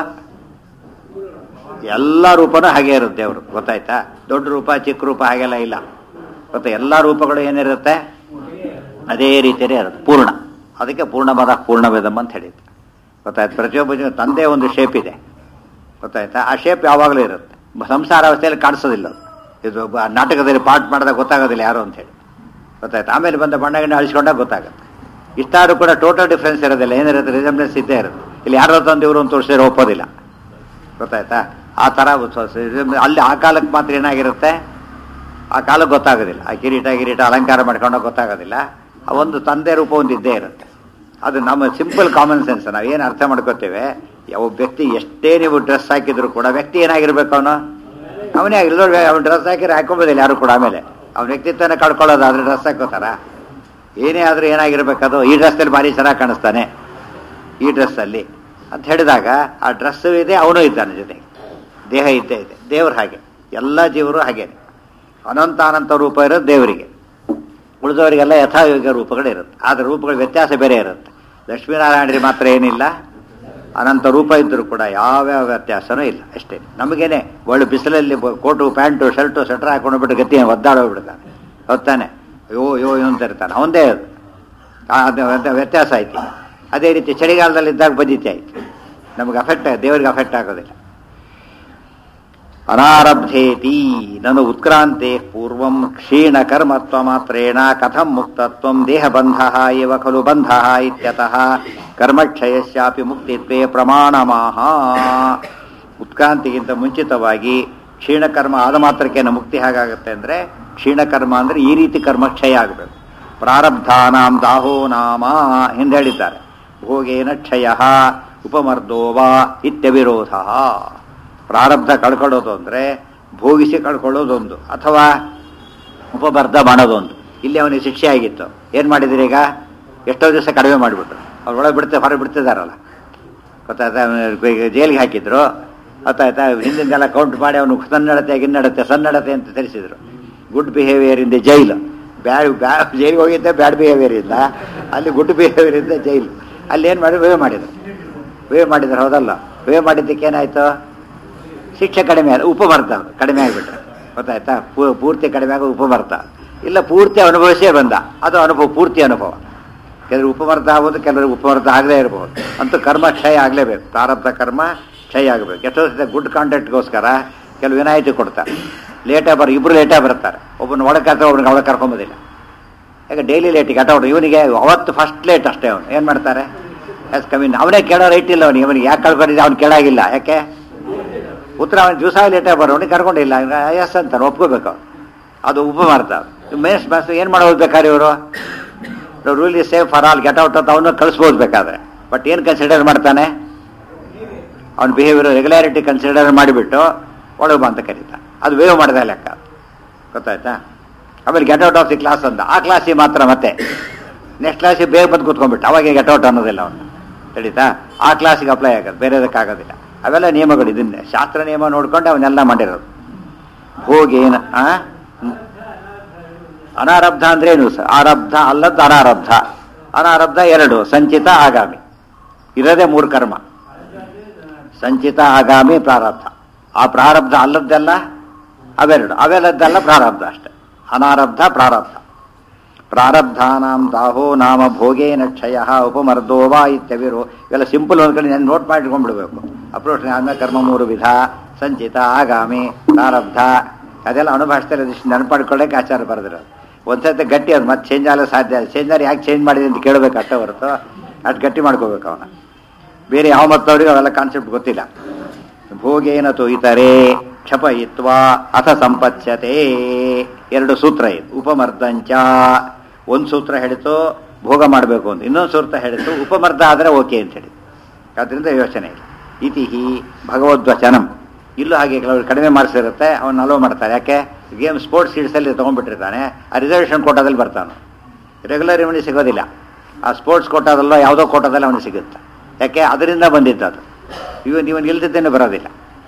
ಎಲ್ಲ ರೂಪನೂ ಹಾಗೆ ಇರುತ್ತೆ ದೇವರು ಗೊತ್ತಾಯ್ತಾ ದೊಡ್ಡ ರೂಪ ಚಿಕ್ಕ ರೂಪ ಹಾಗೆಲ್ಲ ಇಲ್ಲ ಗೊತ್ತಾ ಎಲ್ಲ ರೂಪಗಳು ಏನಿರುತ್ತೆ ಅದೇ ರೀತಿಯೇ ಇರುತ್ತೆ ಪೂರ್ಣ ಅದಕ್ಕೆ ಪೂರ್ಣಮದ ಪೂರ್ಣವೇದಂ ಅಂತ ಹೇಳಿದ್ದು ಗೊತ್ತಾಯ್ತು ಪ್ರತಿಯೊಬ್ಬ ಜೀವ ತಂದೆ ಒಂದು ಶೇಪ್ ಇದೆ ಗೊತ್ತಾಯ್ತಾ ಆ ಶೇಪ್ ಯಾವಾಗಲೂ ಇರುತ್ತೆ ಸಂಸಾರ ಅವಸ್ಥೆಯಲ್ಲಿ ಕಾಣಿಸೋದಿಲ್ಲ ಅದು. ಇದು ಬ- ನಾಟಕದಲ್ಲಿ ಪಾಠ ಮಾಡಿದಾಗ ಗೊತ್ತಾಗೋದಿಲ್ಲ ಯಾರು ಅಂತ ಹೇಳಿ ಗೊತ್ತಾಯ್ತು ಆಮೇಲೆ ಬಂದ ಬಣ್ಣ ಗಿಣ್ಣ ಅಳಿಸ್ಕೊಂಡಾಗ ಗೊತ್ತಾಗುತ್ತೆ ಇಷ್ಟಾದ್ರೂ ಕೂಡ ಟೋಟಲ್ ಡಿಫ್ರೆನ್ಸ್ ಇರೋದಿಲ್ಲ ಏನಿರುತ್ತೆ ರಿಸೆಂಬ್ಲೆನ್ಸ್ ಇದ್ದೇ ಇರುತ್ತೆ ಇಲ್ಲಿ ಯಾರೋ ತಂದು ಇವರು ಅಂತ ತೋರಿಸಿದ್ರೆ ಒಪ್ಪೋದಿಲ್ಲ ಗೊತ್ತಾಯ್ತಾ ಆ ಥರ ಸ- ಸ- ಅಲ್ಲಿ ಆ ಕಾಲಕ್ಕೆ ಮಾತ್ರ ಏನಾಗಿರುತ್ತೆ ಆ ಕಾಲಕ್ಕೆ ಗೊತ್ತಾಗೋದಿಲ್ಲ ಆ ಕಿರೀಟ ಗಿರೀಟ ಅಲಂಕಾರ ಮಾಡ್ಕೊಂಡಾಗ ಗೊತ್ತಾಗೋದಿಲ್ಲ ಆ ಒಂದು ತಂದೆ ರೂಪ ಒಂದು ಇದ್ದೇ ಇರುತ್ತೆ ಅದು ನಮ್ಮ ಸಿಂಪಲ್ ಕಾಮನ್ ಸೆನ್ಸ್ ನಾವು ಏನು ಅರ್ಥ ಮಾಡ್ಕೋತೇವೆ ಯಾವ ವ್ಯಕ್ತಿ ಎಷ್ಟೇ ನೀವು ಡ್ರೆಸ್ ಹಾಕಿದ್ರು ಕೂಡ ವ್ಯಕ್ತಿ ಏನಾಗಿರ್ಬೇಕು ಅವನು ಅವನೇ ಆಗಿಲ್ಲ ಅವ್ನು ಡ್ರೆಸ್ ಹಾಕಿದ್ರೆ ಹಾಕೋಬೋದಿಲ್ಲ ಯಾರು ಕೂಡ ಆಮೇಲೆ ಅವ್ನ ವ್ಯಕ್ತಿತ್ವನ ಕಳ್ಕೊಳ್ಳೋದು ಆದ್ರೆ ಡ್ರೆಸ್ ಹಾಕೋತಾರ ಏನೇ ಆದ್ರೂ ಏನಾಗಿರ್ಬೇಕದು ಈ ಡ್ರೆಸ್ಸಲ್ಲಿ ಭಾರಿ ಚೆನ್ನಾಗಿ ಕಾಣಿಸ್ತಾನೆ ಈ ಡ್ರೆಸ್ಸಲ್ಲಿ ಅಂತ ಹೇಳಿದಾಗ ಆ ಡ್ರೆಸ್ಸು ಇದೆ ಅವನು ಇದ್ದಾನೆ ಜೊತೆಗೆ ದೇಹ ಇದ್ದೇ ಇದೆ ದೇವ್ರು ಹಾಗೆ ಎಲ್ಲ ಜೀವರು ಹಾಗೇನೆ ಅನಂತ ಅನಂತ ರೂಪ ಇರೋದು ದೇವರಿಗೆ ಉಳಿದವರಿಗೆಲ್ಲ ಯಥಾಯೋಗ್ಯ ರೂಪಗಳಿರುತ್ತೆ ಆದರೆ ರೂಪಗಳ ವ್ಯತ್ಯಾಸ ಬೇರೆ ಇರುತ್ತೆ ಲಕ್ಷ್ಮೀನಾರಾಯಣರಿಗೆ ಮಾತ್ರ ಏನಿಲ್ಲ ಅನಂತ ರೂಪ ಇದ್ದರೂ ಕೂಡ ಯಾವ್ಯಾವ ವ್ಯತ್ಯಾಸನೂ ಇಲ್ಲ ಅಷ್ಟೇ ನಮಗೇನೆ ಒಳ್ಳೆ ಬಿಸಿಲಲ್ಲಿ ಬ- ಕೋಟು ಪ್ಯಾಂಟು ಶರ್ಟು ಸ್ವೆಟರ್ ಹಾಕೊಂಡು ಬಿಟ್ಟು ಗತಿ ಒದ್ದಾಡೋಗ್ಬಿಡ್ತಾನೆ ಹೊತ್ತಾನೆ ಅಯ್ಯೋ ಅಯ್ಯೋ ಅಯ್ಯೋ ಅಂತ ಇರ್ತಾನೆ ಅವಂದೇ ಅದು ಆ, ಅದು ಅದು ವ್ಯತ್ಯಾಸ ಆಯ್ತು ಅದೇ ರೀತಿ ಚಳಿಗಾಲದಲ್ಲಿ ಇದ್ದಾಗ ಬದಿತಿ ಆಯ್ತು ನಮಗೆ ಅಫೆಕ್ಟ್ ದೇವರಿಗೆ ಅಫೆಕ್ಟ್ ಆಗೋದಿಲ್ಲ ಅನಾರಬ್ಧೇತಿ ನನು ಉತ್ಕ್ರಾಂತೆ ಪೂರ್ವಂ ಕ್ಷೀಣ ಕರ್ಮತ್ವ ಮಾತ್ರೇಣ ಕಥಂ ಮುಕ್ತತ್ವಂ ದೇಹಬಂಧ ಇವ ಖಲು ಬಂಧ ಇತ್ಯತಃ ಕರ್ಮಕ್ಷಯಸ್ಯಾಪಿ ಮುಕ್ತಿತ್ವೇ ಪ್ರಮಾಣಮಾಹ ಉತ್ಕ್ರಾಂತಿಗಿಂತ ಮುಂಚಿತವಾಗಿ ಕ್ಷೀಣಕರ್ಮ ಆದ ಮಾತ್ರಕ್ಕೇನು ಮುಕ್ತಿ ಹೇಗಾಗುತ್ತೆ ಅಂದರೆ ಕ್ಷೀಣಕರ್ಮ ಅಂದರೆ ಈ ರೀತಿ ಕರ್ಮ ಕ್ಷಯ ಆಗಬೇಕು ಪ್ರಾರಬ್ಧಾನಾಂ ದಾಹೋ ನಾಮ ಹಿಂದೆ ಹೇಳಿದ್ದಾರೆ ಭೋಗೇನ ಕ್ಷಯ ಉಪಮರ್ದೋವಾ ಇತ್ಯವಿರೋಧ ಪ್ರಾರಬ್ಧ ಕಳ್ಕೊಳ್ಳೋದು ಅಂದರೆ ಭೋಗಿಸಿ ಕಳ್ಕೊಳ್ಳೋದೊಂದು ಅಥವಾ ಉಪಮರ್ದ ಮಾಡೋದೊಂದು ಇಲ್ಲಿ ಅವನಿಗೆ ಶಿಕ್ಷೆ ಆಗಿತ್ತು ಏನು ಮಾಡಿದ್ರಿ ಈಗ ಎಷ್ಟೋ ದಿವಸ ಕಡಿಮೆ ಮಾಡಿಬಿಟ್ರು ಅವ್ರು ಒಳಗೆ ಬಿಡ್ತೆ ಹೊರಗೆ ಬಿಡ್ತಿದಾರಲ್ಲ ಗೊತ್ತಾಯ್ತಾ ಈಗ ಜೈಲಿಗೆ ಹಾಕಿದ್ರು ಗೊತ್ತಾಯ್ತಾ ಹಿಂದಿಂದೆಲ್ಲ ಕೌಂಟ್ ಮಾಡಿ ಅವನು ಸನ್ನಡತೆ ಗಿನ್ನಡತೆ ಸನ್ನಡತೆ ಅಂತ ತಿಳಿಸಿದ್ರು ಗುಡ್ ಬಿಹೇವಿಯರ್ ಇಂದ ಜೈಲು ಬ್ಯಾಡ್ ಬ್ಯಾ ಜೈಲಿಗೆ ಹೋಗಿದ್ದೆ ಬ್ಯಾಡ್ ಬಿಹೇವಿಯರ್ ಇಂದ ಅಲ್ಲಿ ಗುಡ್ ಬಿಹೇವಿಯರ್ ಇಂದ ಜೈಲು ಅಲ್ಲಿ ಏನು ಮಾಡಿ ವೇ ಮಾಡಿದ್ರು ವೇ ಮಾಡಿದ್ರು ಹೌದಲ್ಲ ವೇ ಮಾಡಿದ್ದಕ್ಕೆ ಏನಾಯ್ತು ಶಿಕ್ಷೆ ಕಡಿಮೆ ಆದ ಉಪಮರ್ತ ಕಡಿಮೆ ಆಗಿಬಿಟ್ರೆ ಗೊತ್ತಾಯ್ತಾ ಪೂ- ಪೂರ್ತಿ ಕಡಿಮೆ ಆಗೋ ಉಪಮರ್ತ ಇಲ್ಲ ಪೂರ್ತಿ ಅನುಭವಿಸೇ ಬಂದ ಅದು ಅನುಭವ ಪೂರ್ತಿ ಅನುಭವ ಕೆಲವರು ಉಪಮರ್ತ ಆಗೋದು ಕೆಲವರು ಉಪಮರ್ತ ಆಗದೇ ಇರಬಹುದು ಅಂತೂ ಕರ್ಮ ಕ್ಷಯ ಆಗಲೇಬೇಕು ಪ್ರಾರಬ್ಧ ಕರ್ಮ ಕ್ಷಯ ಆಗಬೇಕು ಎಷ್ಟೋ ಸಲ ಗುಡ್ ಕಾಂಟ್ಯಾಕ್ಟ್ಗೋಸ್ಕರ ಕೆಲವು ವಿನಾಯಿತಿ ಕೊಡ್ತಾರೆ ಲೇಟಾಗಿ ಬರ ಇಬ್ಬರು ಲೇಟಾಗಿ ಬರ್ತಾರೆ ಒಬ್ಬನ ಒಳಗೆ ಕರ್ತಾರೆ ಒಬ್ಬನಿಗೆ ಒಳಗೆ ಕರ್ಕೊಂಬೋದಿಲ್ಲ ಯಾಕೆ ಡೈಲಿ ಲೇಟಿಗೆ ಆಟ ಇವನಿಗೆ ಅವತ್ತು ಫಸ್ಟ್ ಲೇಟ್ ಅಷ್ಟೇ ಅವನು ಏನು ಮಾಡ್ತಾರೆ ಎಸ್ ಕಮಿನ್ ಅವನೇ ಕೇಳೋ ರೈಟ್ ಇಲ್ಲ ಅವನಿಗೆ ಅವನಿಗೆ ಯಾಕೆ ಕಳ್ಕೊಂಡಿದ್ದೆ ಅವ್ನು ಕೇಳಾಗಿಲ್ಲ ಯಾಕೆ ಉತ್ತರ ಅವನ ದಿವಸ ಲೇಟಾಗಿ ಬರೋನಿಗೆ ಕರ್ಕೊಂಡಿಲ್ಲ ಎಸ್ ಅಂತಾರೆ ಒಪ್ಕೋಬೇಕು ಅವ್ನು. ಅದು ಉಪಮಾರ್ಥ ಮೇಸ್ ಮಾಸ್ ಏನು ಮಾಡೋದು ಬೇಕಾದ್ರೆ ಇವರು rule is safe for all get out ಅಂತ ಅವನು ಕಳಿಸ್ಬೋದು ಬೇಕಾದ್ರೆ ಬಟ್ ಏನು ಕನ್ಸಿಡರ್ ಮಾಡ್ತಾನೆ ಅವ್ನ ಬಿಹೇವಿಯರ್ ರೆಗ್ಯುಲಾರಿಟಿ ಕನ್ಸಿಡರ್ ಮಾಡಿಬಿಟ್ಟು ಒಳಗೆ ಬಾ ಅಂತ ಕರೀತಾನೆ ಅದು ವೇವ್ ಮಾಡಿದ ಲೆಕ್ಕ ಅದು. ಗೊತ್ತಾಯ್ತಾ ಆಮೇಲೆ get out of the class ಅಂತ ಆ ಕ್ಲಾಸಿಗೆ ಮಾತ್ರ ಮತ್ತೆ ನೆಕ್ಸ್ಟ್ ಕ್ಲಾಸಿಗೆ ಬೇಗ ಬಂದು ಕೂತ್ಕೊಂಡ್ಬಿಟ್ಟು ಅವಾಗ ಗೆಟ್ ಔಟ್ ಅನ್ನೋದಿಲ್ಲ ಅವನು ತಿಳಿತಾ ಆ ಕ್ಲಾಸಿಗೆ ಅಪ್ಲೈ ಆಗೋದು ಬೇರೆದಕ್ಕಾಗೋದಿಲ್ಲ ಅವೆಲ್ಲ ನಿಯಮಗಳು ಇದನ್ನೇ ಶಾಸ್ತ್ರ ನಿಯಮ ನೋಡ್ಕೊಂಡು ಅವನ್ನೆಲ್ಲ ಮಾಡಿರೋದು ಭೋಗೇನ ಆ? ಹ್ಮ್. ಅನಾರಬ್ಧ ಅಂದ್ರೆ ಏನು ಸರ್ ಆರಬ್ಧ ಅಲ್ಲದ್ದು ಅನಾರಬ್ಧ ಅನಾರಬ್ಧ ಎರಡು ಸಂಚಿತ ಆಗಾಮಿ ಇರೋದೇ ಮೂರು ಕರ್ಮ ಸಂಚಿತ ಆಗಾಮಿ ಪ್ರಾರಬ್ಧ ಆ ಪ್ರಾರಬ್ಧ ಅಲ್ಲದ್ದೆಲ್ಲ ಅವೆರಡು ಅವೆಲ್ಲದ್ದೆಲ್ಲ ಪ್ರಾರಬ್ಧ ಅಷ್ಟೆ ಅನಾರಬ್ಧ ಪ್ರಾರಬ್ಧ ಪ್ರಾರಬ್ಧಾನಾಂ ದಾಹೋ ನಾಮ ಭೋಗೇನ ಕ್ಷಯ ಉಪಮರ್ದೋ ವಾ ಇತ್ಯವಿರು ಇವೆಲ್ಲ ಸಿಂಪಲ್ ಒಂದು ಕಡೆ ನಾನು ನೋಟ್ ಮಾಡಿಟ್ಕೊಂಡ್ಬಿಡ್ಬೇಕು ಅಪ್ರೋಚ್ ಆದ್ಮೇಲೆ ಕರ್ಮ ಮೂರು ವಿಧ ಸಂಚಿತ ಆಗಾಮಿ ಪ್ರಾರಬ್ಧ ಅದೆಲ್ಲ ಅನುಭವಿಸ್ತಾರೆ ನೆನಪಾಡ್ಕೊಳ್ಳೋಕೆ ಆಚಾರ ಬರೆದಿರೋದು ಒಂದ್ಸತಿ ಗಟ್ಟಿ ಅದು ಮತ್ತೆ ಚೇಂಜ್ ಆಗಲು ಸಾಧ್ಯ ಚೇಂಜ್ ಆದ್ರೆ ಯಾಕೆ ಚೇಂಜ್ ಮಾಡಿದೆ ಅಂತ ಕೇಳಬೇಕು ಅಷ್ಟೇ ಹೊರತು ಅಷ್ಟು ಗಟ್ಟಿ ಮಾಡ್ಕೋಬೇಕು ಅವನ ಬೇರೆ ಯಾವ ಮತ್ತವರಿಗೆ ಅವೆಲ್ಲ ಕಾನ್ಸೆಪ್ಟ್ ಗೊತ್ತಿಲ್ಲ ಭೋಗೇನ ಇತರೆ ಕ್ಷಪಯಿತ್ವ ಅಥ ಸಂಪತ್ಸ್ಯತೆ ಎರಡು ಸೂತ್ರ ಇದು ಉಪಮರ್ದಂಚ ಒಂದು ಸೂತ್ರ ಹೇಳಿತು ಭೋಗ ಮಾಡಬೇಕು ಅಂತ ಇನ್ನೊಂದು ಸೂತ್ರ ಹೇಳಿತು ಉಪಮರ್ದ ಆದರೆ ಓಕೆ ಅಂತ ಹೇಳಿ ಅದರಿಂದ ಯೋಚನೆ ಇಲ್ಲ ಇತಿ ಭಗವದ್ವಚನಂ ಇಲ್ಲೂ ಹಾಗೆ ಕೆಲವರು ಕಡಿಮೆ ಮಾರ್ಕ್ಸ್ ಇರುತ್ತೆ ಅವನ್ನ ಅಲೋ ಮಾಡ್ತಾರೆ ಯಾಕೆ ಗೇಮ್ ಸ್ಪೋರ್ಟ್ಸ್ ಸೀಡ್ಸಲ್ಲಿ ತೊಗೊಂಡ್ಬಿಟ್ಟಿರ್ತಾನೆ ಆ ರಿಸರ್ವೇಷನ್ ಕೋಟಾದಲ್ಲಿ ಬರ್ತಾನೆ ರೆಗ್ಯುಲರ್ ಇವನಿಗೆ ಸಿಗೋದಿಲ್ಲ ಆ ಸ್ಪೋರ್ಟ್ಸ್ ಕೋಟಾದಲ್ಲೋ ಯಾವುದೋ ಕೋಟಾದಲ್ಲಿ ಅವನಿಗೆ ಸಿಗುತ್ತೆ ಯಾಕೆ ಅದರಿಂದ ಬಂದಿದ್ದು ಅದು ಇವನ್ ಇವನ್ ಇಲ್ದಿದ್ದೇನೆ ಬರೋದಿಲ್ಲ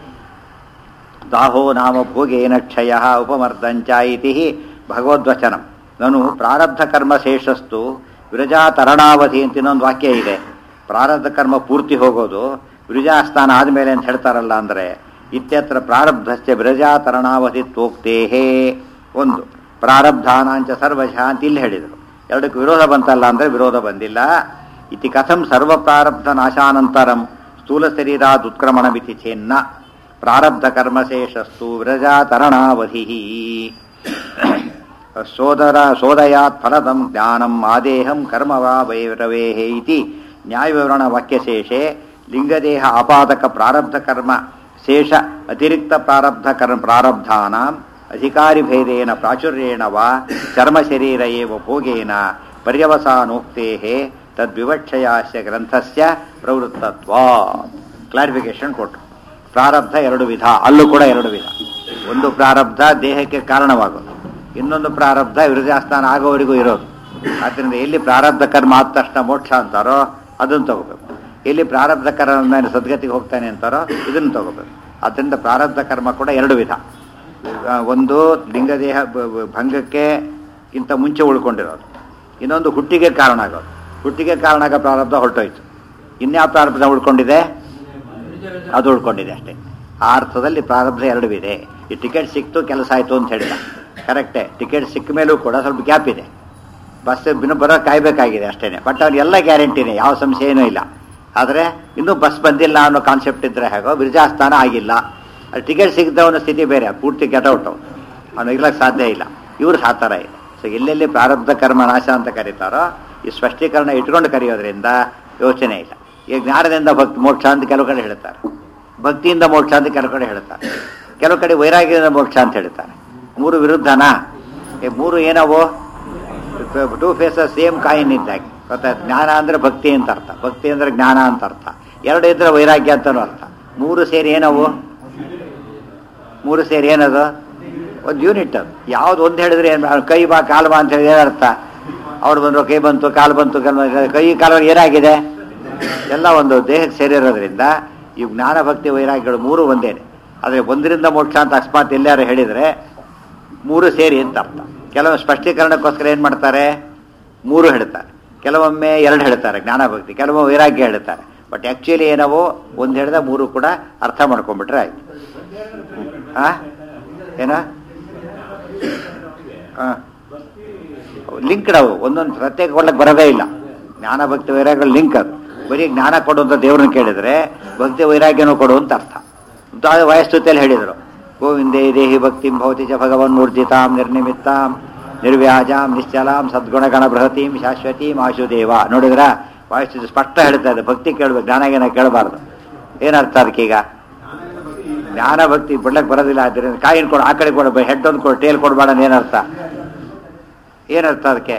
ದಾಹೋ ನಾಮ ಭೋಗೇನ ಕ್ಷಯ ಉಪಮರ್ದಂಚ ಇತಿ ಭಗವದ್ವಚನಂ ನಾನು ಪ್ರಾರಬ್ಧ ಕರ್ಮ ಶೇಷಸ್ತು ವಿರಜಾ ತರಣಾವಧಿ ಅಂತ ಇನ್ನೊಂದು ವಾಕ್ಯ ಇದೆ ಪ್ರಾರಬ್ಧ ಕರ್ಮ ಪೂರ್ತಿ ಹೋಗೋದು ವಿರಜಾಸ್ಥಾನ ಆದಮೇಲೆ ಅಂತ ಹೇಳ್ತಾರಲ್ಲ ಅಂದರೆ ಇತ್ಯತ್ರ ಪ್ರಾರಬ್ಧಸ್ಯ ವಿರಜಾ ತರಣಾವಧಿ ತೋಕ್ತೇಹೇ ಒಂದು ಪ್ರಾರಬ್ಧಾನಾಂಚ ಸರ್ವಶಃ ಅಂತ ಇಲ್ಲಿ ಹೇಳಿದರು ಎರಡಕ್ಕೆ ವಿರೋಧ ಬಂತಲ್ಲ ಅಂದರೆ ವಿರೋಧ ಬಂದಿಲ್ಲ ಇತಿ ಕಥಂ ಸರ್ವ ಪ್ರಾರಬ್ಧ ನಾಶಾನಂತರಂ ಸ್ಥೂಲ ಶರೀರಾದ್ ಉತ್ಕ್ರಮಣ ಮಿತಿ ಚೇನ್ನ ಪ್ರಾರಬ್ಧ ಕರ್ಮಶೇಷಸ್ತು ವಿರಜಾ ತರಣಾವಧಿ ಸೋದರ ಸೋದಯಾತ್ ಫಲದಂ ಜ್ಞಾನಂ ಆದೇಹಂ ಕರ್ಮ ವಾ ವೈರವೇಹ ಇತಿ ನ್ಯಾಯವಿವರಣ ವಾಕ್ಯಶೇಷೆ ಲಿಂಗದೇಹ ಆಪಾದಕ ಪ್ರಾರಬ್ಧ ಕರ್ಮ ಶೇಷ ಅತಿರಿಕ್ತ ಪ್ರಾರಬ್ಧ ಕರ್ಮ ಪ್ರಾರಬ್ಧಾನಾಂ ಅಧಿಕಾರಿ ಭೇದೇನ ಪ್ರಾಚುರ್ಯೇಣ ವಾ ಚರ್ಮ ಶರೀರ ಏವ ಭೋಗೇನ ಪರ್ಯವಸಾನೋಕ್ತೇಃ ತದ್ವಿವಕ್ಷಯಾಸ್ಯ ಗ್ರಂಥಸ್ಯ ಪ್ರವೃತ್ತತ್ವ ಕ್ಲಾರಿಫಿಕೇಶನ್ ಕೊಟ್ಟರು ಪ್ರಾರಬ್ಧ ಎರಡು ವಿಧ ಅಲ್ಲೂ ಕೂಡ ಎರಡು ವಿಧ ಒಂದು ಪ್ರಾರಬ್ಧ ದೇಹಕ್ಕೆ ಕಾರಣವಾಗೋದು ಇನ್ನೊಂದು ಪ್ರಾರಬ್ಧ ವಿರಜಾಸ್ಥಾನ ಆಗೋವರೆಗೂ ಇರೋದು ಆದ್ದರಿಂದ ಎಲ್ಲಿ ಪ್ರಾರಬ್ಧ ಕರ್ಮ ಆದ ತಕ್ಷಣ ಮೋಕ್ಷ ಅಂತಾರೋ ಅದನ್ನು ತಗೋಬೇಕು ಎಲ್ಲಿ ಪ್ರಾರಬ್ಧ ಕರ್ಮ ಮೇಲೆ ಸದ್ಗತಿಗೆ ಹೋಗ್ತಾನೆ ಅಂತಾರೋ ಇದನ್ನು ತಗೋಬೇಕು ಆದ್ದರಿಂದ ಪ್ರಾರಬ್ಧ ಕರ್ಮ ಕೂಡ ಎರಡು ವಿಧ ಆ, ಒಂದು ಲಿಂಗದೇಹ ಬ- ಬ- ಭಂಗಕ್ಕೆ ಇಂತ ಮುಂಚೆ ಉಳ್ಕೊಂಡಿರೋದು ಇನ್ನೊಂದು ಹುಟ್ಟಿಗೆ ಕಾರಣ ಆಗೋದು ಹುಟ್ಟಿಗೆ ಕಾರಣ ಆಗೋ ಪ್ರಾರಬ್ಧ ಹೊರಟೋಯ್ತು ಇನ್ಯಾವ ಪ್ರಾರಬ್ಧ ಉಳ್ಕೊಂಡಿದೆ ಅದು ಉಳ್ಕೊಂಡಿದೆ ಅಷ್ಟೇ ಆ ಅರ್ಥದಲ್ಲಿ ಪ್ರಾರಬ್ಧ ಎರಡು ಇದೆ ಈ ಟಿಕೆಟ್ ಸಿಕ್ತು ಕೆಲಸ ಆಯಿತು ಅಂತ ಹೇಳಿಲ್ಲ ಕರೆಕ್ಟೇ ಟಿಕೆಟ್ ಸಿಕ್ಕ ಮೇಲೂ ಕೂಡ ಸ್ವಲ್ಪ ಗ್ಯಾಪ್ ಇದೆ ಬಸ್ ಇನ್ನು ಬರೋ ಕಾಯ್ಬೇಕಾಗಿದೆ ಅಷ್ಟೇನೆ ಬಟ್ ಅವ್ರಿಗೆಲ್ಲ ಗ್ಯಾರಂಟಿನೇ ಯಾವ ಸಂಶಯ ಏನೂ ಇಲ್ಲ ಆದರೆ ಇನ್ನೂ ಬಸ್ ಬಂದಿಲ್ಲ ಅನ್ನೋ ಕಾನ್ಸೆಪ್ಟ್ ಇದ್ರೆ ಹೇಗೋ ವಿರಜಾಸ್ಥಾನ ಆಗಿಲ್ಲ ಅಲ್ಲಿ ಟಿಕೆಟ್ ಸಿಗದವನ ಸ್ಥಿತಿ ಬೇರೆ ಪೂರ್ತಿ ಗೆಟೌಟ್ ಅವನು ಅವನು ಇರ್ಲಕ್ಕೆ ಸಾಧ್ಯ ಇಲ್ಲ ಇವ್ರು ಆ ಥರ ಇದೆ ಸೊ ಎಲ್ಲೆಲ್ಲಿ ಪ್ರಾರಬ್ಧ ಕರ್ಮ ನಾಶ ಅಂತ ಕರೀತಾರೋ ಈ ಸ್ಪಷ್ಟೀಕರಣ ಇಟ್ಕೊಂಡು ಕರೆಯೋದ್ರಿಂದ ಯೋಚನೆ ಇಲ್ಲ ಈಗ ಜ್ಞಾನದಿಂದ ಭಕ್ತಿ ಮೋಕ್ಷ ಅಂತ ಕೆಲವು ಕಡೆ ಹೇಳ್ತಾರೆ ಭಕ್ತಿಯಿಂದ ಮೋಕ್ಷ ಅಂತ ಕೆಲವು ಕಡೆ ಹೇಳ್ತಾರೆ ಕೆಲವು ಕಡೆ ವೈರಾಗ್ಯದಿಂದ ಮೋಕ್ಷ ಅಂತ ಹೇಳ್ತಾರೆ ಮೂರು ವಿರುದ್ಧನಾ ಈ ಮೂರು ಏನವು ಟೂ ಫೇಸಸ್ ಸೇಮ್ ಕಾಯಿನ್ ಇದ್ದಾಗೆ ಗೊತ್ತಾಯ್ತು ಜ್ಞಾನ ಅಂದ್ರೆ ಭಕ್ತಿ ಅಂತ ಅರ್ಥ ಭಕ್ತಿ ಅಂದ್ರೆ ಜ್ಞಾನ ಅಂತ ಅರ್ಥ ಎರಡು ಇದ್ರೆ ವೈರಾಗ್ಯ ಅಂತನೂ ಅರ್ಥ ಮೂರು ಸೇರಿ ಏನವು ಮೂರು ಸೇರಿ ಏನದು ಒಂದು ಯೂನಿಟ್ ಅದು ಯಾವ್ದು ಒಂದು ಹೇಳಿದ್ರೆ ಏನು ಕೈ ಬಾ ಕಾಲು ಬಾ ಅಂತ ಹೇಳಿ ಏನರ್ಥ ಅವ್ರು ಬಂದ್ರು ಕೈ ಬಂತು ಕಾಲು ಬಂತು ಕಾಲು ಬಂತು, ಕೈ ಕಾಲು ಏನಾಗಿದೆ ಎಲ್ಲ ಒಂದು ದೇಹಕ್ಕೆ ಸೇರಿರೋದ್ರಿಂದ ಈ ಜ್ಞಾನ ಭಕ್ತಿ ವೈರಾಗ್ಯಗಳು ಮೂರು ಒಂದೇನೆ ಆದರೆ ಒಂದರಿಂದ ಮೋಕ್ಷ ಅಂತ ಅಕಸ್ಮಾತ್ ಎಲ್ಲಾರು ಹೇಳಿದರೆ ಮೂರು ಸೇರಿ ಅಂತ ಅರ್ಥ ಕೆಲವು ಸ್ಪಷ್ಟೀಕರಣಕ್ಕೋಸ್ಕರ ಏನು ಮಾಡ್ತಾರೆ ಮೂರು ಹೇಳ್ತಾರೆ ಕೆಲವೊಮ್ಮೆ ಎರಡು ಹೇಳ್ತಾರೆ ಜ್ಞಾನ ಭಕ್ತಿ ಕೆಲವೊಮ್ಮೆ ವೈರಾಗ್ಯ ಹೇಳ್ತಾರೆ ಬಟ್ ಆ್ಯಕ್ಚುಲಿ ಏನವೋ ಒಂದು ಹೇಳಿದ ಮೂರು ಕೂಡ ಅರ್ಥ ಮಾಡ್ಕೊಂಡ್ಬಿಟ್ರೆ ಆಯ್ತು ಆ ಏನ ಲಿಂಕ್ ಅವು ಒಂದೊಂದು ಪ್ರತ್ಯೇಕ ಕೊಡ್ಲಿಕ್ಕೆ ಬರೋದೇ ಇಲ್ಲ ಜ್ಞಾನ ಭಕ್ತಿ ವೈರಾಗ್ಯ ಲಿಂಕ್ ಅದು ಬರೀ ಜ್ಞಾನ ಕೊಡುವಂಥ ದೇವ್ರನ್ನ ಕೇಳಿದ್ರೆ ಭಕ್ತಿ ವೈರಾಗ್ಯನೂ ಕೊಡು ಅಂತ ಅರ್ಥ ಅದು ವಯಸ್ತುತಿಯಲ್ಲಿ ಹೇಳಿದರು ಗೋವಿಂದೇ ದೇಹಿ ಭಕ್ತಿಂ ಭವತಿ ಚ ಭಗವನ್ ಮೂರ್ಜಿತಾಂ ನಿರ್ನಿಮಿತ್ತಾಂ ನಿರ್ವ್ಯಾಜಾಂ ನಿಶ್ಚಲಾಂ ಸದ್ಗುಣಗಣ ಬೃಹತೀಂ ಶಾಶ್ವತೀಂ ಆಶುದೇವ ನೋಡಿದ್ರ ವಾಯಸ್ತುತಿ ಸ್ಪಷ್ಟ ಹೇಳ್ತಾ ಇದೆ ಭಕ್ತಿ ಕೇಳಬೇಕು ಜ್ಞಾನಗೇನ ಕೇಳಬಾರ್ದು ಏನರ್ಥ ಅದಕ್ಕೀಗ ಜ್ಞಾನ ಭಕ್ತಿ ಬಿಡ್ಲಕ್ಕೆ ಬರೋದಿಲ್ಲ ಆದ್ದರಿಂದ ಕಾಯಿನ ಕೊಡು ಆ ಕಡೆ ಕೊಡು ಹೆಡ್ ಒಂದು ಕೊಡು ಟೇಲ್ ಕೊಡಬೇಡ ಏನರ್ಥ ಏನರ್ಥ ಅದಕ್ಕೆ